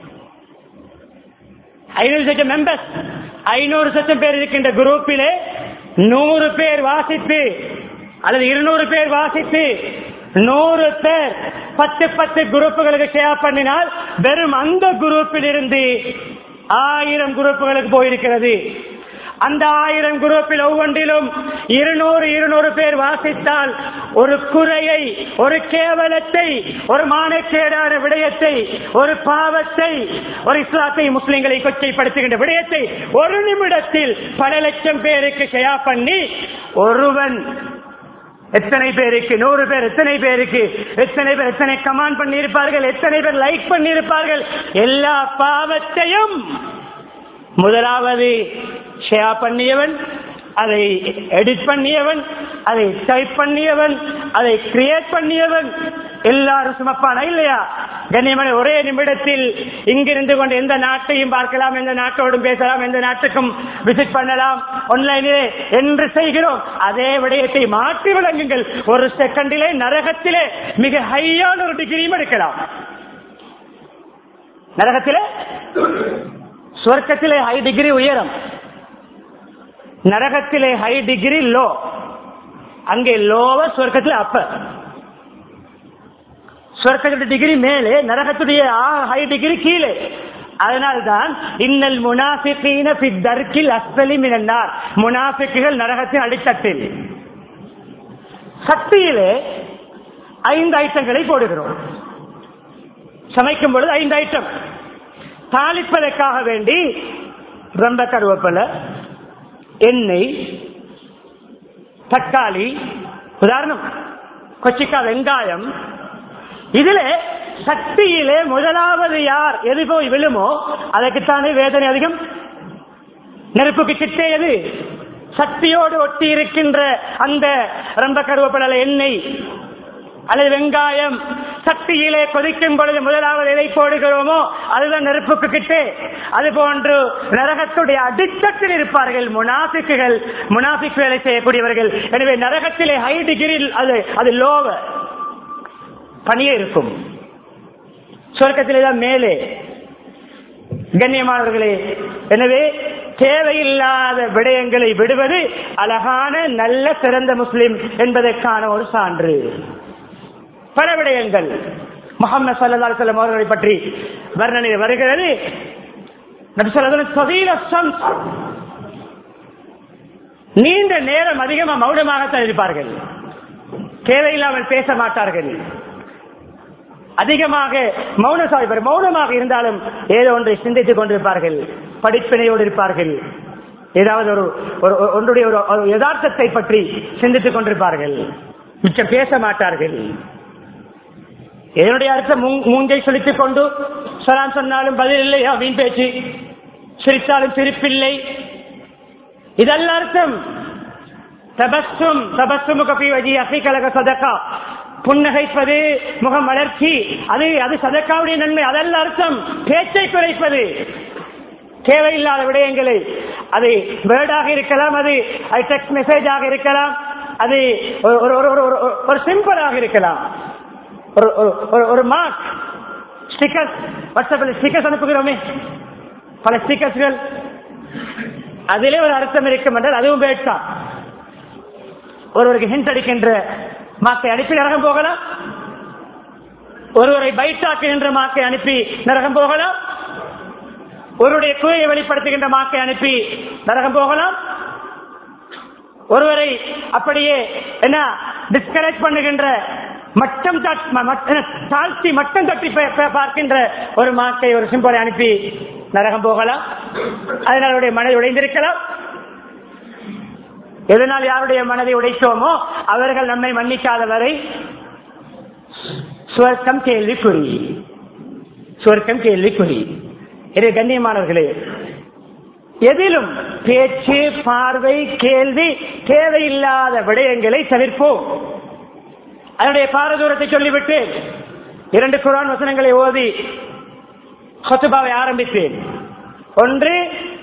ஐநூறு லட்சம் மெம்பர்ஸ் ஐநூறு லட்சம் பேர் இருக்கின்ற குரூப்பிலே நூறு பேர் வாசித்து அல்லது இருநூறு பேர் வாசித்து நூறு பேர் பத்து பத்து குரூப்புகளுக்கு ஷேர் பண்ணினால் வெறும் அந்த குரூப்பில் இருந்து ஆயிரம் குரூப்புகளுக்கு போயிருக்கிறது அந்த ஆயிரம் குரூப்பில் ஒவ்வொன்றிலும் இருநூறு இருநூறு பேர் வாசித்தால் ஒரு குறையை ஒரு கேவலத்தை ஒரு மானக்கேடான விடயத்தை ஒரு பாவத்தை ஒரு இஸ்லாத்தை முஸ்லிம்களை கொச்சைப்படுத்துகின்ற விடயத்தை ஒரு நிமிடத்தில் பல லட்சம் பேருக்கு ஷெயா பண்ணி ஒருவன் எத்தனை பேருக்கு நூறு பேர் எத்தனை பேருக்கு எத்தனை பேர் எத்தனை கமாண்ட் பண்ணி இருப்பார்கள் எத்தனை பேர் லைக் பண்ணி இருப்பார்கள் எல்லா பாவத்தையும் முதலாவது ஷேர் பண்ணியவன் அதை எடிட் பண்ணியவன் அதை டைப் பண்ணியவன் அதை கிரியேட் பண்ணியவன் எல்லாரும் சுமப்பானா இல்லையா கண்ணியமான ஒரே நிமிடத்தில் இங்கிருந்து கொண்டு எந்த நாட்டையும் பார்க்கலாம் எந்த நாட்டோடும் பேசலாம் எந்த நாட்டுக்கும் விசிட் பண்ணலாம் ஆன்லைனிலே என்று செய்கிறோம் அதே விடயத்தை மாற்றி விளங்குங்கள் ஒரு செகண்டிலே நரகத்திலே மிக ஹையான ஒரு டிகிரியும் எடுக்கலாம் நரகத்திலே சொர்க்கத்திலே ஹை டிகிரி உயரம் நரகத்திலே ஹை டிகிரி லோ அங்கே லோவ சொர்க்கத்தில் அப்ப சொர்க்கத்துடைய டிகிரி மேலே நரகத்துடைய ஹை டிகிரி கீழே அதனால்தான் இன்னல் முனாஃபிகீன ஃபி தர்க்கில் அஸ்பலி மினன்னார் முனாஃபிக்குகள் நரகத்தின் அடித்தட்டில் சக்தியிலே ஐந்து ஐட்டங்களை போடுகிறோம் சமைக்கும் பொழுது ஐந்து ஐட்டம் தாளிப்பதற்காக வேண்டி ரொம்ப கருவேப்பிலை எண்ணெய் தக்காளி உதாரணம் கொச்சிக்காய் வெங்காயம் இதுல சக்தியிலே முதலாவது யார் எது போய் விழுமோ அதற்குத்தானே வேதனை அதிகம் நெருப்புக்கு கிட்டே எது சக்தியோடு ஒட்டி இருக்கின்ற அந்த ரொம்ப கருவேப்பிலை எண்ணெய் அல்லது வெங்காயம் சக்தியிலே கொதிக்கும் பொழுது முதலாவது எதை போடுகிறோமோ அதுதான் நெருப்புக்கு கிட்டே அது போன்று நரகத்துடைய அடித்தட்டில் இருப்பார்கள் முனாபிக்குகள் முனாபிக் வேலை செய்யக்கூடியவர்கள் எனவே நரகத்திலே ஹை டிகிரியில் அது அது லோவ பணியே இருக்கும் சொர்க்கத்திலே தான் மேலே கண்ணியமானவர்களே எனவே தேவையில்லாத விடயங்களை விடுவது அழகான நல்ல சிறந்த முஸ்லிம் என்பதற்கான ஒரு சான்று பல விடயங்கள் முகமது சல்லா செல்லம் அவர்களை பற்றி வர்ணனை வருகிறது நபி ஸல்லல்லாஹு சதீல ஷம்ஸ். நீண்ட நேரம் அதிகமா மௌனமாகத்தான் இருப்பார்கள் தேவையில்லாமல் பேச மாட்டார்கள் அதிகமாக மௌன சாய்வர் மௌனமாக இருந்தாலும் ஏதோ ஒன்றை சிந்தித்துக் கொண்டிருப்பார்கள் படிப்பினையோடு இருப்பார்கள் ஏதாவது ஒரு ஒரு- ஒரு- ஒன்றுடைய ஒரு ஒரு யதார்த்தத்தை பற்றி சிந்தித்துக் கொண்டிருப்பார்கள் மிச்சம் பேச மாட்டார்கள் என்னுடைய அர்த்தம் மூங்- மூங்கை சுழித்துக் கொண்டு சலாம் சொன்னாலும் பதில் இல்லையா வீண் பேச்சு சிரித்தாலும் சிரிப்பில்லை இதல்ல அர்த்தம் தபஸ்ஸும் தபஸ்ஸும் கபி வஜி அசைக்கலக சதக்கா புன்னகைப்பது முகம் வளர்ச்சி அது அது சதக்காவுடைய நன்மை அதல்ல அர்த்தம் பேச்சை குறைப்பது தேவையில்லாத விடயங்களை அது வேர்டாக இருக்கலாம் அது அது டெக்ஸ்ட் மெசேஜாக இருக்கலாம் அது ஒரு ஒரு ஒரு ஒரு ஒரு- ஒரு சிம்பிளாக இருக்கலாம் ஒரு ஒரு- ஒரு ஒரு மார்க் ஸ்டிக்கர்ஸ் வாட்ஸ்அப்பில் ஸ்டிக்கர்ஸ் அனுப்புகிறோமே பல ஸ்டிக்கர்ஸ்கள் அதிலே ஒரு அர்த்தம் இருக்கும் என்றால் அதுவும் பேட் தான் ஒருவருக்கு ஹிண்ட் அடிக்கின்ற மார்க்கை அனுப்பி நரகம் போகலாம் ஒருவரை பைட்டாக்குகின்ற மாக்கை அனுப்பி நரகம் போகலாம் ஒருவருடைய குறையை வெளிப்படுத்துகின்ற மாக்கை அனுப்பி நரகம் போகலாம் ஒருவரை அப்படியே என்ன டிஸ்கரேஜ் பண்ணுகின்ற மட்டம் தட்- ம- மட்- தாழ்த்தி மட்டம் தட்டி பே- பே- பார்க்கின்ற ஒரு மாக்கை ஒரு சிம்பலை அனுப்பி நரகம் போகலாம் அதனால் அவருடைய மனதை உடைந்திருக்கலாம் எதனால் யாருடைய மனதை உடைத்தோமோ அவர்கள் நம்மை மன்னிக்காத வரை சுவர்க்கம் கேள்விக்குறி சுவர்க்கம் கேள்விக்குறி இது கண்ணியமானவர்களே எதிலும் பேச்சு பார்வை கேள்வி தேவையில்லாத விடயங்களை தவிர்ப்போம் அதனுடைய பாரதூரத்தை சொல்லிவிட்டு இரண்டு குரான் வசனங்களை ஓதி ஹொத்துபாவை ஆரம்பித்தேன் ஒன்று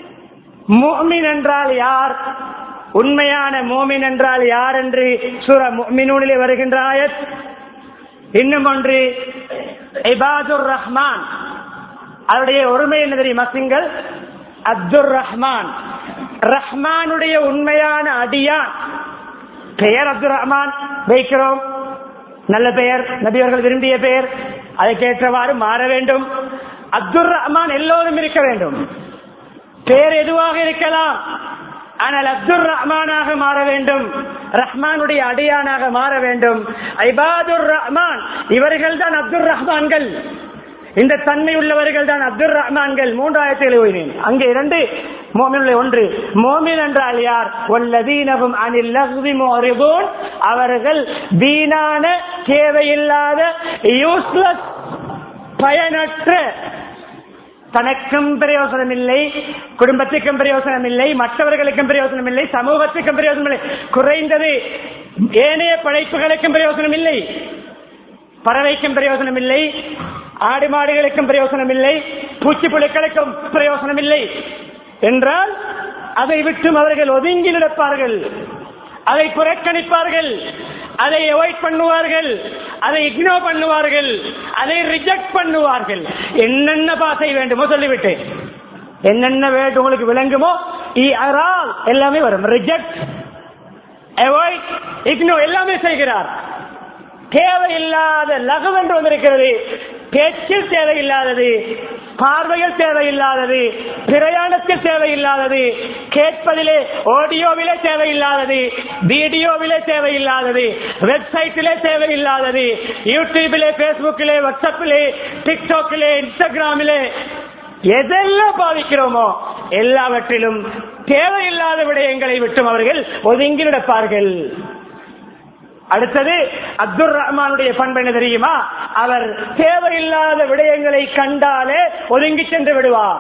மோமின் என்றால் யார் உண்மையான மோமின் என்றால் யார் என்று சூர முஃமினூனிலே வருகின்ற ஆயத் இன்னும் ஒன்று இபாதுர் ரஹ்மான் அவருடைய ஒருமை என்ன தெரியுமா சிங்கள் அப்துர் ரஹ்மான் ரஹ்மானுடைய உண்மையான அடியான் பெயர் அப்துல் ரஹ்மான் வைக்கிறோம் நல்ல பெயர் நபியவர்கள் விரும்பிய பெயர் அதற்கேற்றவாறு மாற வேண்டும் அப்துல் ரஹ்மான் எல்லோரும் இருக்க வேண்டும் பெயர் எதுவாக இருக்கலாம் ஆனால் அப்துல் ரஹ்மானாக மாற வேண்டும் ரஹ்மானுடைய அடியானாக மாற வேண்டும் ஐபாதுர் ரஹ்மான் இவர்கள் தான் அப்துல் ரஹ்மான்கள் இந்த தன்மை உள்ளவர்கள் தான் அப்துல் ரஹ்மான்கள் மூன்றாயிரத்தில் ஓய்வேன் அங்கே இரண்டு மோமின் ஒன்று மோமின் என்றால் யார் ஒல்லதீனவும் அனில் லஹ்வி முஅரிதூன் அவர்கள் வீணான தேவையில்லாத யூஸ்லெஸ் பயனற்ற தனக்கும் பிரயோசனம் இல்லை குடும்பத்துக்கும் பிரயோசனம் இல்லை மற்றவர்களுக்கும் பிரயோசனம் இல்லை சமூகத்துக்கும் பிரயோசனம் இல்லை குறைந்தது ஏனைய படைப்புகளுக்கும் பிரயோசனம் இல்லை பறவைக்கும் பிரயோசனம் இல்லை ஆடு மாடுகளுக்கும் பிரயோசனம் இல்லை பூச்சி புழுக்களுக்கும் பிரயோசனம் இல்லை என்றால் அதை விட்டும் அவர்கள் ஒதுங்கி நடப்பார்கள் அதை புறக்கணிப்பார்கள் அதை அவாய்ட் பண்ணுவார்கள் அதை இக்னோர் பண்ணுவார்கள் அதை ரிஜெக்ட் பண்ணுவார்கள் என்னென்ன பாசை வேண்டுமோ சொல்லிவிட்டேன் என்னென்ன வேண்டும் உங்களுக்கு விளங்குமோ இறால் எல்லாமே வரும் ரிஜெக்ட் அவாய்ட் இக்னோ எல்லாமே செய்கிறார் தேவையில்லாத லகு என்று வந்திருக்கிறது பேச்சில் தேவையில்லாதது பார்வையில் தேவையில்லாதது பிரயாணத்தில் தேவையில்லாதது கேட்பதிலே ஆடியோவிலே தேவையில்லாதது வீடியோவிலே தேவையில்லாதது வெப்சைட்டிலே தேவையில்லாதது யூடியூபிலே பேஸ்புக்கிலே வாட்ஸ்அப்பிலே டிக்டாக்கிலே இன்ஸ்டாகிராமிலே எதெல்லாம் பாதிக்கிறோமோ எல்லாவற்றிலும் தேவையில்லாத விடயங்களை விட்டும் அவர்கள் ஒதுங்கி நடப்பார்கள் அடுத்தது அப்துல் ரஹ்மானுடைய பண்பு என்ன தெரியுமா அவர் தேவையில்லாத விடயங்களை கண்டாலே ஒதுங்கி சென்று விடுவார்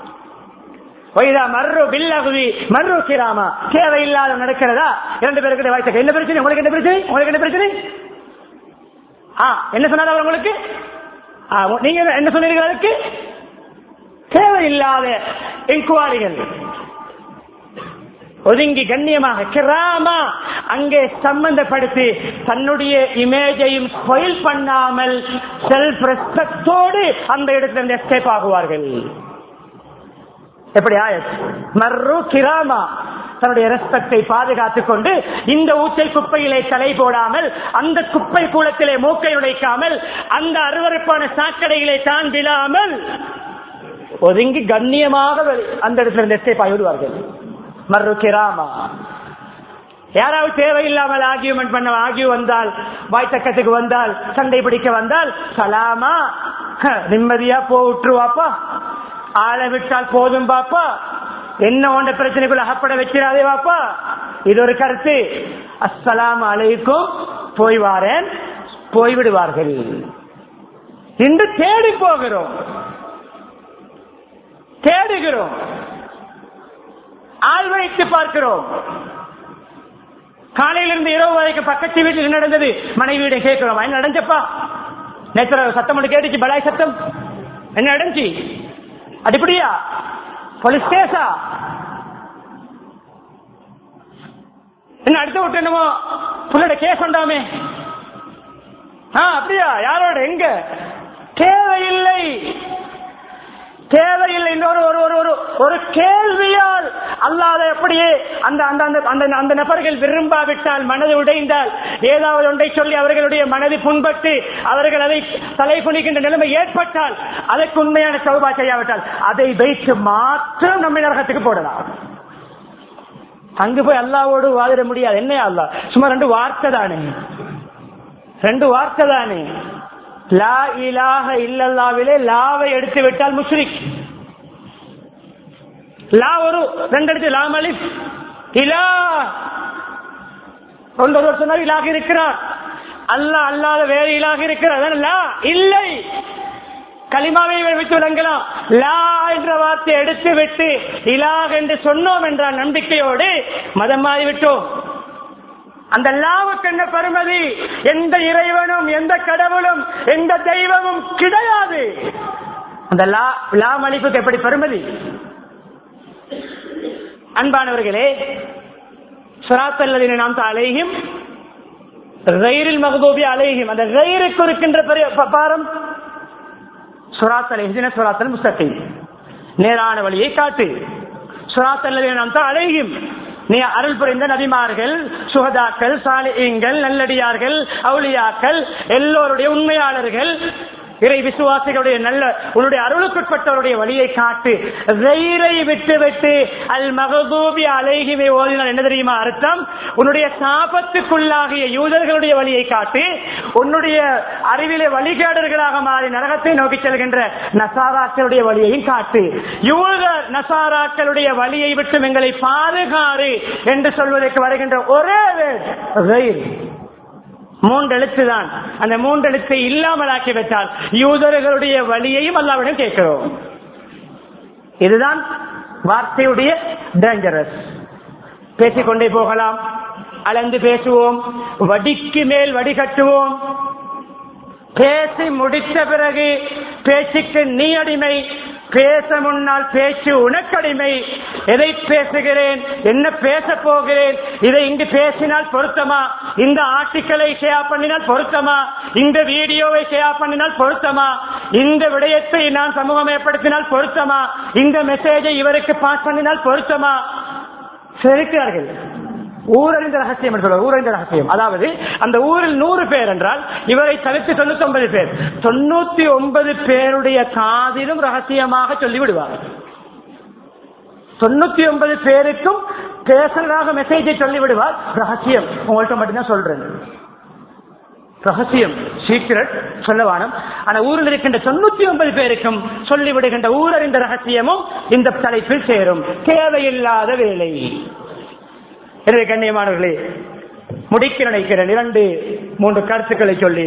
ஒய்தா மர்ரு பில்லகுதி மர்ரு கிராமா தேவையில்லாத நடக்கிறதா இரண்டு பேருக்கு வாய்ஸ் என்ன பிரச்சனை உங்களுக்கு என்ன பிரச்சனை உங்களுக்கு என்ன பிரச்சனை ஆ என்ன சொன்னார் அவர் உங்களுக்கு ஆ, நீங்க என்ன சொன்னீர்கள் அதுக்கு தேவையில்லாத என்குவாரிகள் ஒதுங்கி கண்ணியமாக கிராமா அங்கே சம்பந்தப்படுத்தி தன்னுடைய இமேஜையும் ஸ்பொயில் பண்ணாமல் செல்ஃப் ரெஸ்பெக்டோடு அந்த இடத்துல எஸ்கேப் ஆகுவார்கள் எப்படி ஆயத் மர்ரு கிராமா தன்னுடைய ரெஸ்பெக்டை பாதுகாத்துக் கொண்டு இந்த ஊச்சை குப்பையிலே தலை போடாமல் அந்த குப்பை கூலத்திலே மூக்கை உடைக்காமல் அந்த அருவருப்பான சாக்கடையிலே தான் விழாமல் ஒதுங்கி கண்ணியமாக வெளி- அந்த இடத்துல இருந்து எஸ்கேப் ஆகிவிடுவார்கள் மர்ரு கிராமா யாராவது தேவையில்லாமல் ஆர்கியூமெண்ட் பண்ண ஆகியூ வந்தால் வாய்த்தக்கத்துக்கு வந்தால் சண்டை பிடிக்க வந்தால் சலாமா ஹ, நிம்மதியா போ விட்டுருவாப்பா ஆளை விட்டால் போதும் பாப்பா என்ன ஒன்ற பிரச்சனைக்குள்ள அகப்பட வைக்கிறாதே வாப்பா இது ஒரு கருத்து அஸ்ஸலாமு அலைக்கும் போய் வாரேன் போய் விடுவார்கள் இன்று தேடி போகிறோம் தேடுகிறோம் ஆள் வைத்து பார்க்கிறோம் காலையிலிருந்து இரவு வரைக்கும் பக்கத்து வீட்டில் என்ன நடந்தது மனைவியிட கேட்கிறோம் என்ன நடந்தப்பா நேற்று சத்தம் ஒன்று கேட்டுச்சு பலாய் சத்தம் என்ன நடந்துச்சு அடிப்படியா போலீஸ் கேஸா என்ன அடுத்த விட்டு என்னமோ புள்ளோட கேஸ் உண்டாமே ஆ அப்படியா யாரோட எங்க தேவையில்லை தேவையில்லை இன்னொரு ஒரு ஒரு ஒரு ஒரு கேள்வியால் அல்லாத அப்படியே அந்த அந்த அந்த அந்த அந்த நபர்கள் விரும்பாவிட்டால் மனது உடைந்தால் ஏதாவது ஒன்றை சொல்லி அவர்களுடைய மனது புண்பட்டு அவர்கள் அதை தலை குனிக்கின்ற நிலைமை ஏற்பட்டால் அதற்கு உண்மையான சௌபா செய்யாவிட்டால் அதை வைத்து மாத்திரம் நம்ம நரகத்துக்கு போடலாம் அங்கு போய் அல்லாவோடு வாதிட முடியாது என்ன அல்லா சும்மா ரெண்டு வார்த்தை தானே ரெண்டு வார்த்தை தானே லா இலாக இல்லல்லாவிலே லாவை எடுத்து விட்டால் முஸ்ரிக் லா ஒரு ரெண்டு எடுத்து லாம் அலிஃப் இலா ஒன்றொருவர் சொன்னார் இலாக இருக்கிறார் அல்லாஹ் அல்லாத வேறு இலாக இருக்கிறார் அதான லா இல்லை களிமாவை வைத்து விளங்கலாம் லா என்ற வார்த்தை எடுத்து விட்டு இலாக என்று சொன்னோம் என்ற நம்பிக்கையோடு மதம் மாறிவிட்டோம் அந்த லாவுக்கு என்ன பெருமதி எந்த இறைவனும் எந்த கடவுளும் எந்த தெய்வமும் கிடையாது அந்த லா லா மலிப்புக்கு எப்படி பெருமதி அன்பானவர்களே சுராத்தல்லதின நாம் அலையும் ரயிரில் மகதூபி அலையும் அந்த ரயிருக்கு இருக்கின்ற பெரிய ப- பாரம் சுராத்தல் எஹ்தின சுராத்தல் முஸ்தகீம் நேரான வழியை காட்டு சுராத்தல்லதின நாம் அலையும் நீ அருள் புரிந்த நபிமார்கள் சுகதாக்கள் சாலிகள் நல்லடியார்கள் அவுளியாக்கள் எல்லோருடைய உண்மையாளர்கள் இறை விசுவாசிகளுடைய நல்ல உன்னுடைய அருளுக்குட்பட்டவருடைய வழியை காட்டு ரெயிரை விட்டு விட்டு அல் மகதூபி அலைகிமை ஓதினால் என்ன தெரியுமா அர்த்தம் உன்னுடைய சாபத்துக்குள்ளாகிய யூதர்களுடைய வழியை காட்டு உன்னுடைய அறிவிலே வழிகேடர்களாக மாறி நரகத்தை நோக்கி செல்கின்ற நசாராக்களுடைய வழியையும் காட்டு யூத நசாராக்களுடைய வழியை விட்டு எங்களை பாதுகாறு என்று சொல்வதற்கு வருகின்ற ஒரே ரயில் மூன்று எழுத்து தான் அந்த மூன்று எழுத்தை இல்லாமல் ஆக்கிவிட்டால் யூதர்களுடைய வழியையும் அல்லாவிடம் கேட்கிறோம் இதுதான் வார்த்தையுடைய டேஞ்சரஸ் பேசிக்கொண்டே போகலாம் அளந்து பேசுவோம் வடிக்கு மேல் வடிகட்டுவோம் பேசி முடித்த பிறகு பேச்சுக்கு நீ அடிமை பேச முன்னால் பேச்சு உனக்கடிமை எதை பேசுகிறேன் என்ன பேச போகிறேன் இதை இங்கு பேசினால் பொருத்தமா இந்த ஆர்டிக்கலை ஷேர் பண்ணினால் பொருத்தமா இந்த வீடியோவை ஷேர் பண்ணினால் பொருத்தமா இந்த விடயத்தை நான் சமூகமயப்படுத்தினால் பொருத்தமா இந்த மெசேஜை இவருக்கு பாஸ் பண்ணினால் பொருத்தமா செலுக்கிறார்கள் ஊரறிந்த ரகசியம் என்று சொல்வார் ஊரறிந்த ரகசியம் அதாவது அந்த ஊரில் நூறு பேர் என்றால் இவரை தவிர்த்து தொண்ணூத்தி ஒன்பது பேர் தொண்ணூத்தி ஒன்பது பேருடைய காதிலும் ரகசியமாக சொல்லிவிடுவார் தொண்ணூத்தி ஒன்பது பேருக்கும் பேசுறதாக மெசேஜை சொல்லிவிடுவார் ரகசியம் உங்கள்கிட்ட மட்டும்தான் சொல்றேன் ரகசியம் சீக்கிரட் சொல்லவானம் ஆனா ஊரில் இருக்கின்ற தொண்ணூத்தி ஒன்பது பேருக்கும் சொல்லிவிடுகின்ற ஊரறிந்த ரகசியமும் இந்த தலைப்பில் சேரும் தேவையில்லாத வேலை எனவே கண்ணியமானவர்களே முடிக்க நினைக்கிறேன் இரண்டு மூன்று கருத்துக்களை சொல்லி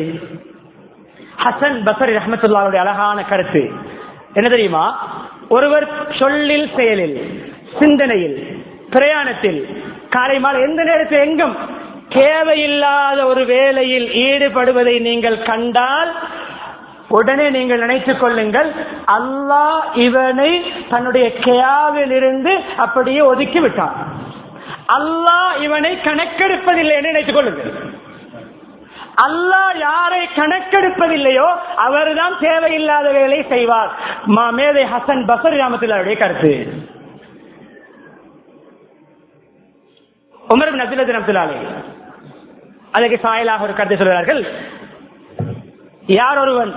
ஹசன் பசரி ரஹமத்துல்லாவுடைய அழகான கருத்து என்ன தெரியுமா ஒருவர் சொல்லில் செயலில் சிந்தனையில் பிரயாணத்தில் காலை மாலை எந்த நேரத்தில் எங்கும் தேவையில்லாத ஒரு வேலையில் ஈடுபடுவதை நீங்கள் கண்டால் உடனே நீங்கள் நினைத்துக் கொள்ளுங்கள் அல்லாஹ் இவனை தன்னுடைய கேவில் இருந்து அப்படியே ஒதுக்கி விட்டான் அல்லாஹ் இவனை கணக்கெடுப்பதில்லை என்று நினைத்துக் கொள்ளுங்கள் அல்லாஹ் யாரை கணக்கெடுப்பதில்லையோ அவர்தான் தேவையில்லாத வேலை செய்வார் மா- மேதை ஹசன் பசரி ராமத்துல்லாவுடைய கருத்து உமர் பின் அப்துல்லா ரஹ்மத்துல்லாஹி அதுக்கு சாயலாக ஒரு கருத்தை சொல்கிறார்கள் யார் ஒருவன்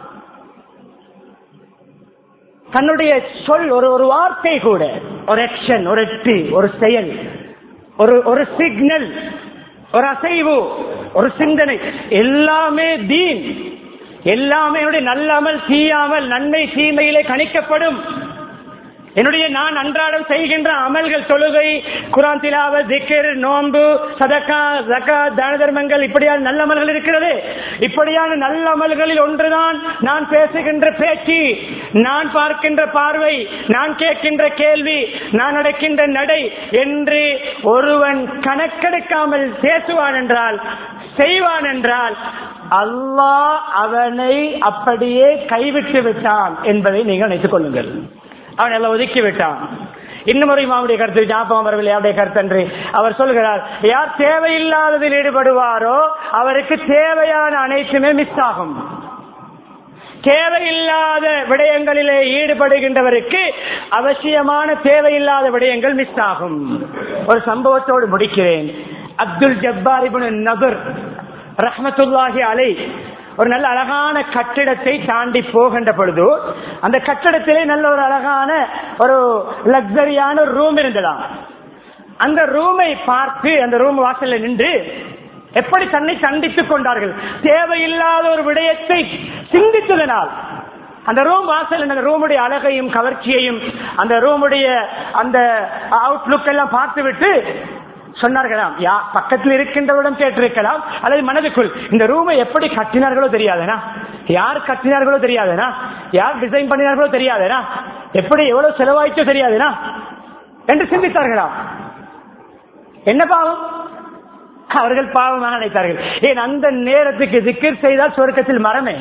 தன்னுடைய சொல் ஒரு ஒரு வார்த்தை கூட ஒரு ஆக்ஷன் ஒரு எட்டு ஒரு செயல் ஒரு ஒரு சிக்னல் ஒரு அசைவு ஒரு சிந்தனை எல்லாமே தீன் எல்லாமே என்னுடைய நல்லமல் தீயாமல் நன்மை தீமையிலே கணிக்கப்படும் என்னுடைய நான் அன்றாடம் செய்கின்ற அமல்கள் தொழுகை குரான் திலாவ திக்கர் நோன்பு சதக்கா ஜக்கா தான தர்மங்கள் இப்படியான நல்ல அமல்கள் இருக்கிறது இப்படியான நல்ல அமல்களில் ஒன்றுதான் நான் பேசுகின்ற பேச்சு நான் பார்க்கின்ற பார்வை நான் கேட்கின்ற கேள்வி நான் நடக்கின்ற நடை என்று ஒருவன் கணக்கெடுக்காமல் பேசுவான் என்றால் செய்வான் என்றால் அல்லாஹ் அவனை அப்படியே கைவிட்டு விட்டான் என்பதை நீங்கள் நினைத்துக் கொள்ளுங்கள் அவன் எல்லாம் ஒதுக்கி விட்டான் இன்னும் ஒரு இமாமுடைய கருத்து ஞாபகம் வரவில்லை அவருடைய கருத்து என்று அவர் சொல்கிறார் யார் தேவையில்லாததில் ஈடுபடுவாரோ அவருக்கு தேவையான அனைத்துமே மிஸ் ஆகும் தேவையில்லாத விடயங்களிலே ஈடுபடுகின்றவருக்கு அவசியமான தேவையில்லாத விடயங்கள் மிஸ் ஆகும் ஒரு சம்பவத்தோடு முடிக்கிறேன் அப்துல் ஜப்பார் இப்னு நபர் ரஹ்மத்துல்லாஹி அலை ஒரு நல்ல அழகான கட்டிடத்தை தாண்டி போகின்ற பொழுது அந்த கட்டிடத்திலே நல்ல ஒரு அழகான ஒரு லக்ஸரியான ஒரு ரூம் இருந்ததாம் அந்த ரூமை பார்த்து அந்த ரூம் வாசல்ல நின்று எப்படி தன்னை சந்தித்துக் கொண்டார்கள் தேவையில்லாத ஒரு விடயத்தை சிந்தித்ததனால் அந்த ரூம் வாசல் அந்த ரூமுடைய அழகையும் கவர்ச்சியையும் அந்த ரூமுடைய அந்த அவுட்லுக் எல்லாம் பார்த்து விட்டு சொன்னார்களாம் யா பக்கத்தில் இருக்கின்றவரிடம் கேட்டிருக்கலாம் அல்லது மனதுக்குள் இந்த ரூமை எப்படி கட்டினார்களோ தெரியாதனா யார் கட்டினார்களோ தெரியாதனா யார் டிசைன் பண்ணினார்களோ தெரியாதனா எப்படி எவ்வளவு செலவாயிச்சோ தெரியாதனா என்று சிந்தித்தார்களாம் என்ன பாவம் அவர்கள் பாவமாக நினைத்தார்கள் ஏன் அந்த நேரத்துக்கு திக்கிர் செய்தால் சொர்க்கத்தில் மரமே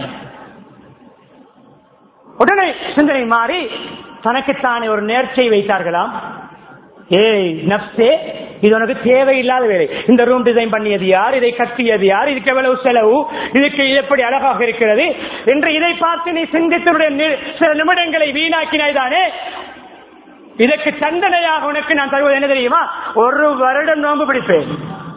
உடனே சிந்தனை மாறி தனக்குத்தானே ஒரு நேர்ச்சை வைத்தார்களாம் ஏய் நப்சே இது உனக்கு தேவையில்லாத வேலை இந்த ரூம் டிசைன் பண்ணியது யார் இதை கட்டியது யார் இதுக்கு எவ்வளவு செலவு இதுக்கு இது எப்படி அழகாக இருக்கிறது என்று இதை பார்த்து நீ சிந்தித்தனுடைய நி- சில நிமிடங்களை வீணாக்கினாய் தானே இதற்கு தண்டனையாக உனக்கு நான் தருவது என்ன தெரியுமா ஒரு வருடம் நோன்பு பிடிப்பேன்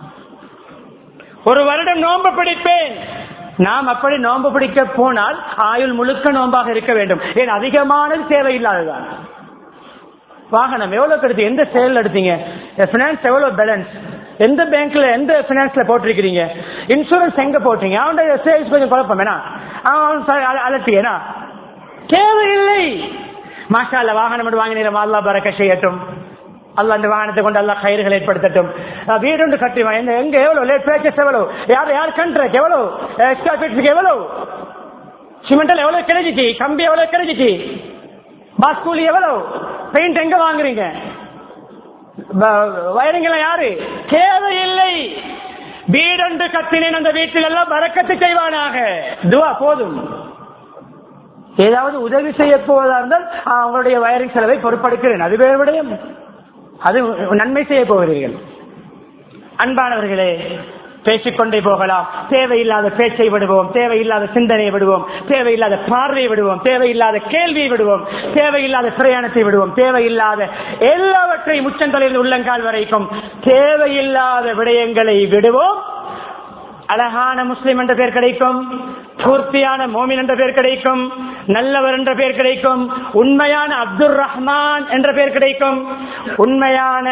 ஒரு வருடம் நோன்பு பிடிப்பேன் நாம் அப்படி நோன்பு பிடிக்க போனால் ஆயுள் முழுக்க நோன்பாக இருக்க வேண்டும் ஏன் அதிகமானது தேவையில்லாததான் வாகனம் எவ்வளவு எடுத்து எந்த செயல் எடுத்தீங்க பினான்ஸ் எவ்வளவு பேலன்ஸ் எந்த பேங்க்ல எந்த பினான்ஸ்ல போட்டிருக்கிறீங்க இன்சூரன்ஸ் எங்க போட்டீங்க அவனுடைய சேல்ஸ் கொஞ்சம் குழப்பம் வேணா அவன் ச- அல- அலட்டியனா தேவையில்லை மாஷா அல்ல வாகனம் மட்டும் வாங்கி நேரம் அல்லா பறக்க செய்யட்டும் அல்ல அந்த வாகனத்தை கொண்டு அல்லா கயிறுகள் ஏற்படுத்தட்டும் அஹ் வீடு ஒன்று கட்டி வா- எங்க எங்க எவ்வளவு லேட் பேச்சஸ் எவ்வளவு யார் யார் கண்ட்ராக்ட் எவ்வளவு எக்ஸ்ட்ரா ஃபீட்ஸுக்கு எவ்வளவு சிமெண்டல் எவ்வளவு கிடைச்சிச்சு கம்பி எவ்வளவு கிடைச்சிச்சு பாஸ் கூலி எவ்வளவு பெயிண்ட் எங்க வாங்குறீங்க வயரிங் எல்லாம் யாரு தேவையில்லை வீடொன்று கத்தினேன் அந்த வீட்டில் எல்லாம் பறக்கத்து செய்வானாக துவா போதும் ஏதாவது உதவி செய்ய போவதா இருந்தால் அவங்களுடைய வயரிங் செலவை பொறுப்படுக்கிறேன் அது வேறு விடயம் அது நன்மை செய்ய போகிறீர்கள் அன்பானவர்களே பேசிக்கொண்டே போகலாம் தேவையில்லாத பேச்சை விடுவோம் தேவையில்லாத சிந்தனையை விடுவோம் தேவையில்லாத பார்வையை விடுவோம் தேவையில்லாத கேள்வியை விடுவோம் தேவையில்லாத பிரயாணத்தை விடுவோம் தேவையில்லாத எல்லாவற்றையும் உச்சந்தலையில் உள்ளங்கால் வரைக்கும் தேவையில்லாத விடயங்களை விடுவோம் அழகான முஸ்லிம் என்ற பேர் கிடைக்கும் பூர்த்தியான மோமின் என்ற பேர் கிடைக்கும் நல்லவர் என்ற பேர் கிடைக்கும் உண்மையான அப்துல் ரஹ்மான் என்ற பேர் கிடைக்கும் உண்மையான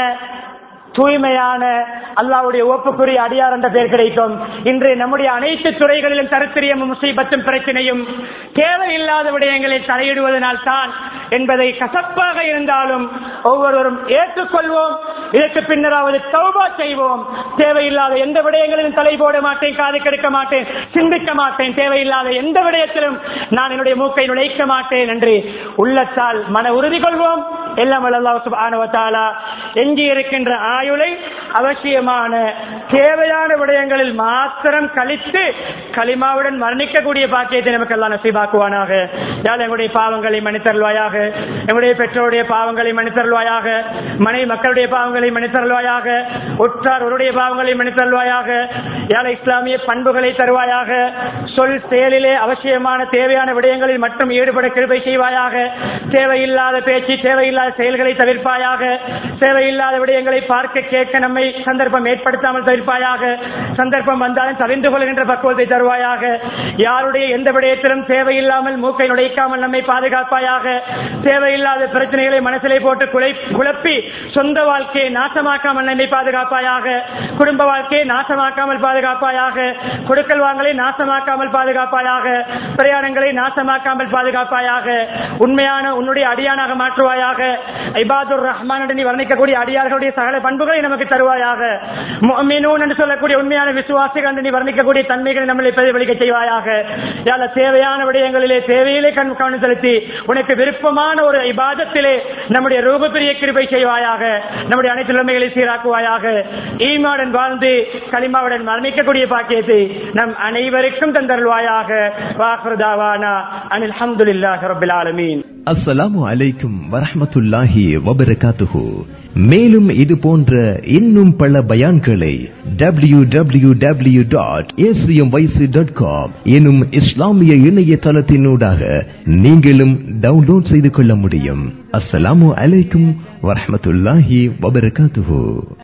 தூய்மையான அல்லாவுடைய ஒப்புக்குரிய அடியார் என்ற பெயர் கிடைக்கும் இன்று நம்முடைய அனைத்து துறைகளிலும் தருத்திரியமும் முசீபத்தும் பிரச்சனையும் தேவையில்லாத விடயங்களில் தலையிடுவதனால் தான் என்பதை கசப்பாக இருந்தாலும் ஒவ்வொருவரும் ஏற்றுக்கொள்வோம் இதற்கு பின்னராவது தௌபா செய்வோம் தேவையில்லாத எந்த விடயங்களிலும் தலை போட மாட்டேன் காது கெடுக்க மாட்டேன் சிந்திக்க மாட்டேன் தேவையில்லாத எந்த விடயத்திலும் நான் என்னுடைய மூக்கை நுழைக்க மாட்டேன் என்று உள்ளத்தால் மன உறுதி கொள்வோம் எல்லாம் அல்லாஹ் சுப்ஹானஹு வ தஆலா எஞ்சி இருக்கின்ற ஆயுளை அவசியமான தேவையான விடயங்களில் மாத்திரம் கழித்து களிமாவுடன் மரணிக்கக்கூடிய பாக்கியத்தை நமக்கு எல்லாம் நசீபாக்குவானாக யாழ் எங்களுடைய பாவங்களை மன்னித்தருள்வாயாக எங்களுடைய பெற்றோருடைய பாவங்களை மன்னித்தருள்வாயாக மனை மக்களுடைய பாவங்களை மன்னித்தருள்வாயாக உற்றார் அவருடைய பாவங்களை மன்னித்தருள்வாயாக யாழ் இஸ்லாமிய பண்புகளை தருவாயாக சொல் செயலிலே அவசியமான தேவையான விடயங்களில் மட்டும் ஈடுபட கிருபை செய்வாயாக தேவையில்லாத பேச்சு தேவையில்லாத செயல்களை தவிர்ப்பாயாக தேவையில்லாத விடயங்களை பார்க்க கேட்க நம்மை சந்தர்ப்பம் ஏற்படுத்தாமல் தவிர்ப்பாயாக சந்தர்ப்பம் வந்தாலும் தவிர்ந்து கொள்கின்ற பக்குவத்தை தருவாயாக யாருடைய எந்த விடயத்திலும் தேவையில்லாமல் மூக்கை நுழைக்காமல் நம்மை பாதுகாப்பாயாக தேவையில்லாத பிரச்சனைகளை மனசிலே போட்டு குலை குழப்பி சொந்த வாழ்க்கையை நாசமாக்காமல் நம்மை பாதுகாப்பாயாக குடும்ப வாழ்க்கையை நாசமாக்காமல் பாதுகாப்பாயாக கொடுக்கல் வாங்கலை நாசமாக்காமல் பாதுகாப்பாயாக பிரயாணங்களை நாசமாக்காமல் பாதுகாப்பாயாக உண்மையான உன்னுடைய அடியானாக மாற்றுவாயாக ஐபாதுர் ரஹ்மானுடன் நீ வர்ணிக்கக்கூடிய அடியார்களுடைய சகல பண்புகளை நமக்கு தருவாயாக முஃமினூன் என்று சொல்லக்கூடிய உண்மையான விசுவாசிகள் என்று நீ வர்ணிக்கக்கூடிய தன்மைகளை நம்மளை பிரதிபலிக்க செய்வாயாக யால தேவையான விடயங்களிலே தேவையிலே கண் கவனம் செலுத்தி உனக்கு விருப்பமான ஒரு இபாதத்திலே நம்முடைய ரூப பெரிய கிருபை செய்வாயாக நம்முடைய அனைத்து நிலைமைகளை சீராக்குவாயாக ஈமாவுடன் வாழ்ந்து களிமாவுடன் மரணிக்கக்கூடிய பாக்கியத்தை நம் அனைவருக்கும் தந்தருள்வாயாக வாஹ்ருதாவானா அனில் அல்ஹம்துலில்லாஹி ரப்பில் ஆலமீன் அஸ்ஸலாமு அலைக்கும் வரஹ்மத்துல்லாஹி வபரகாத்துஹு மேலும் இது போன்ற இன்னும் பல பயான்களை W W W dot dot com எனும் இஸ்லாமிய இணையதளத்தினூடாக நீங்களும் டவுன்லோட் செய்து கொள்ள முடியும் அஸ்ஸலாமு அலைக்கும் வரஹ்மத்துல்லாஹி வபரகாத்துஹு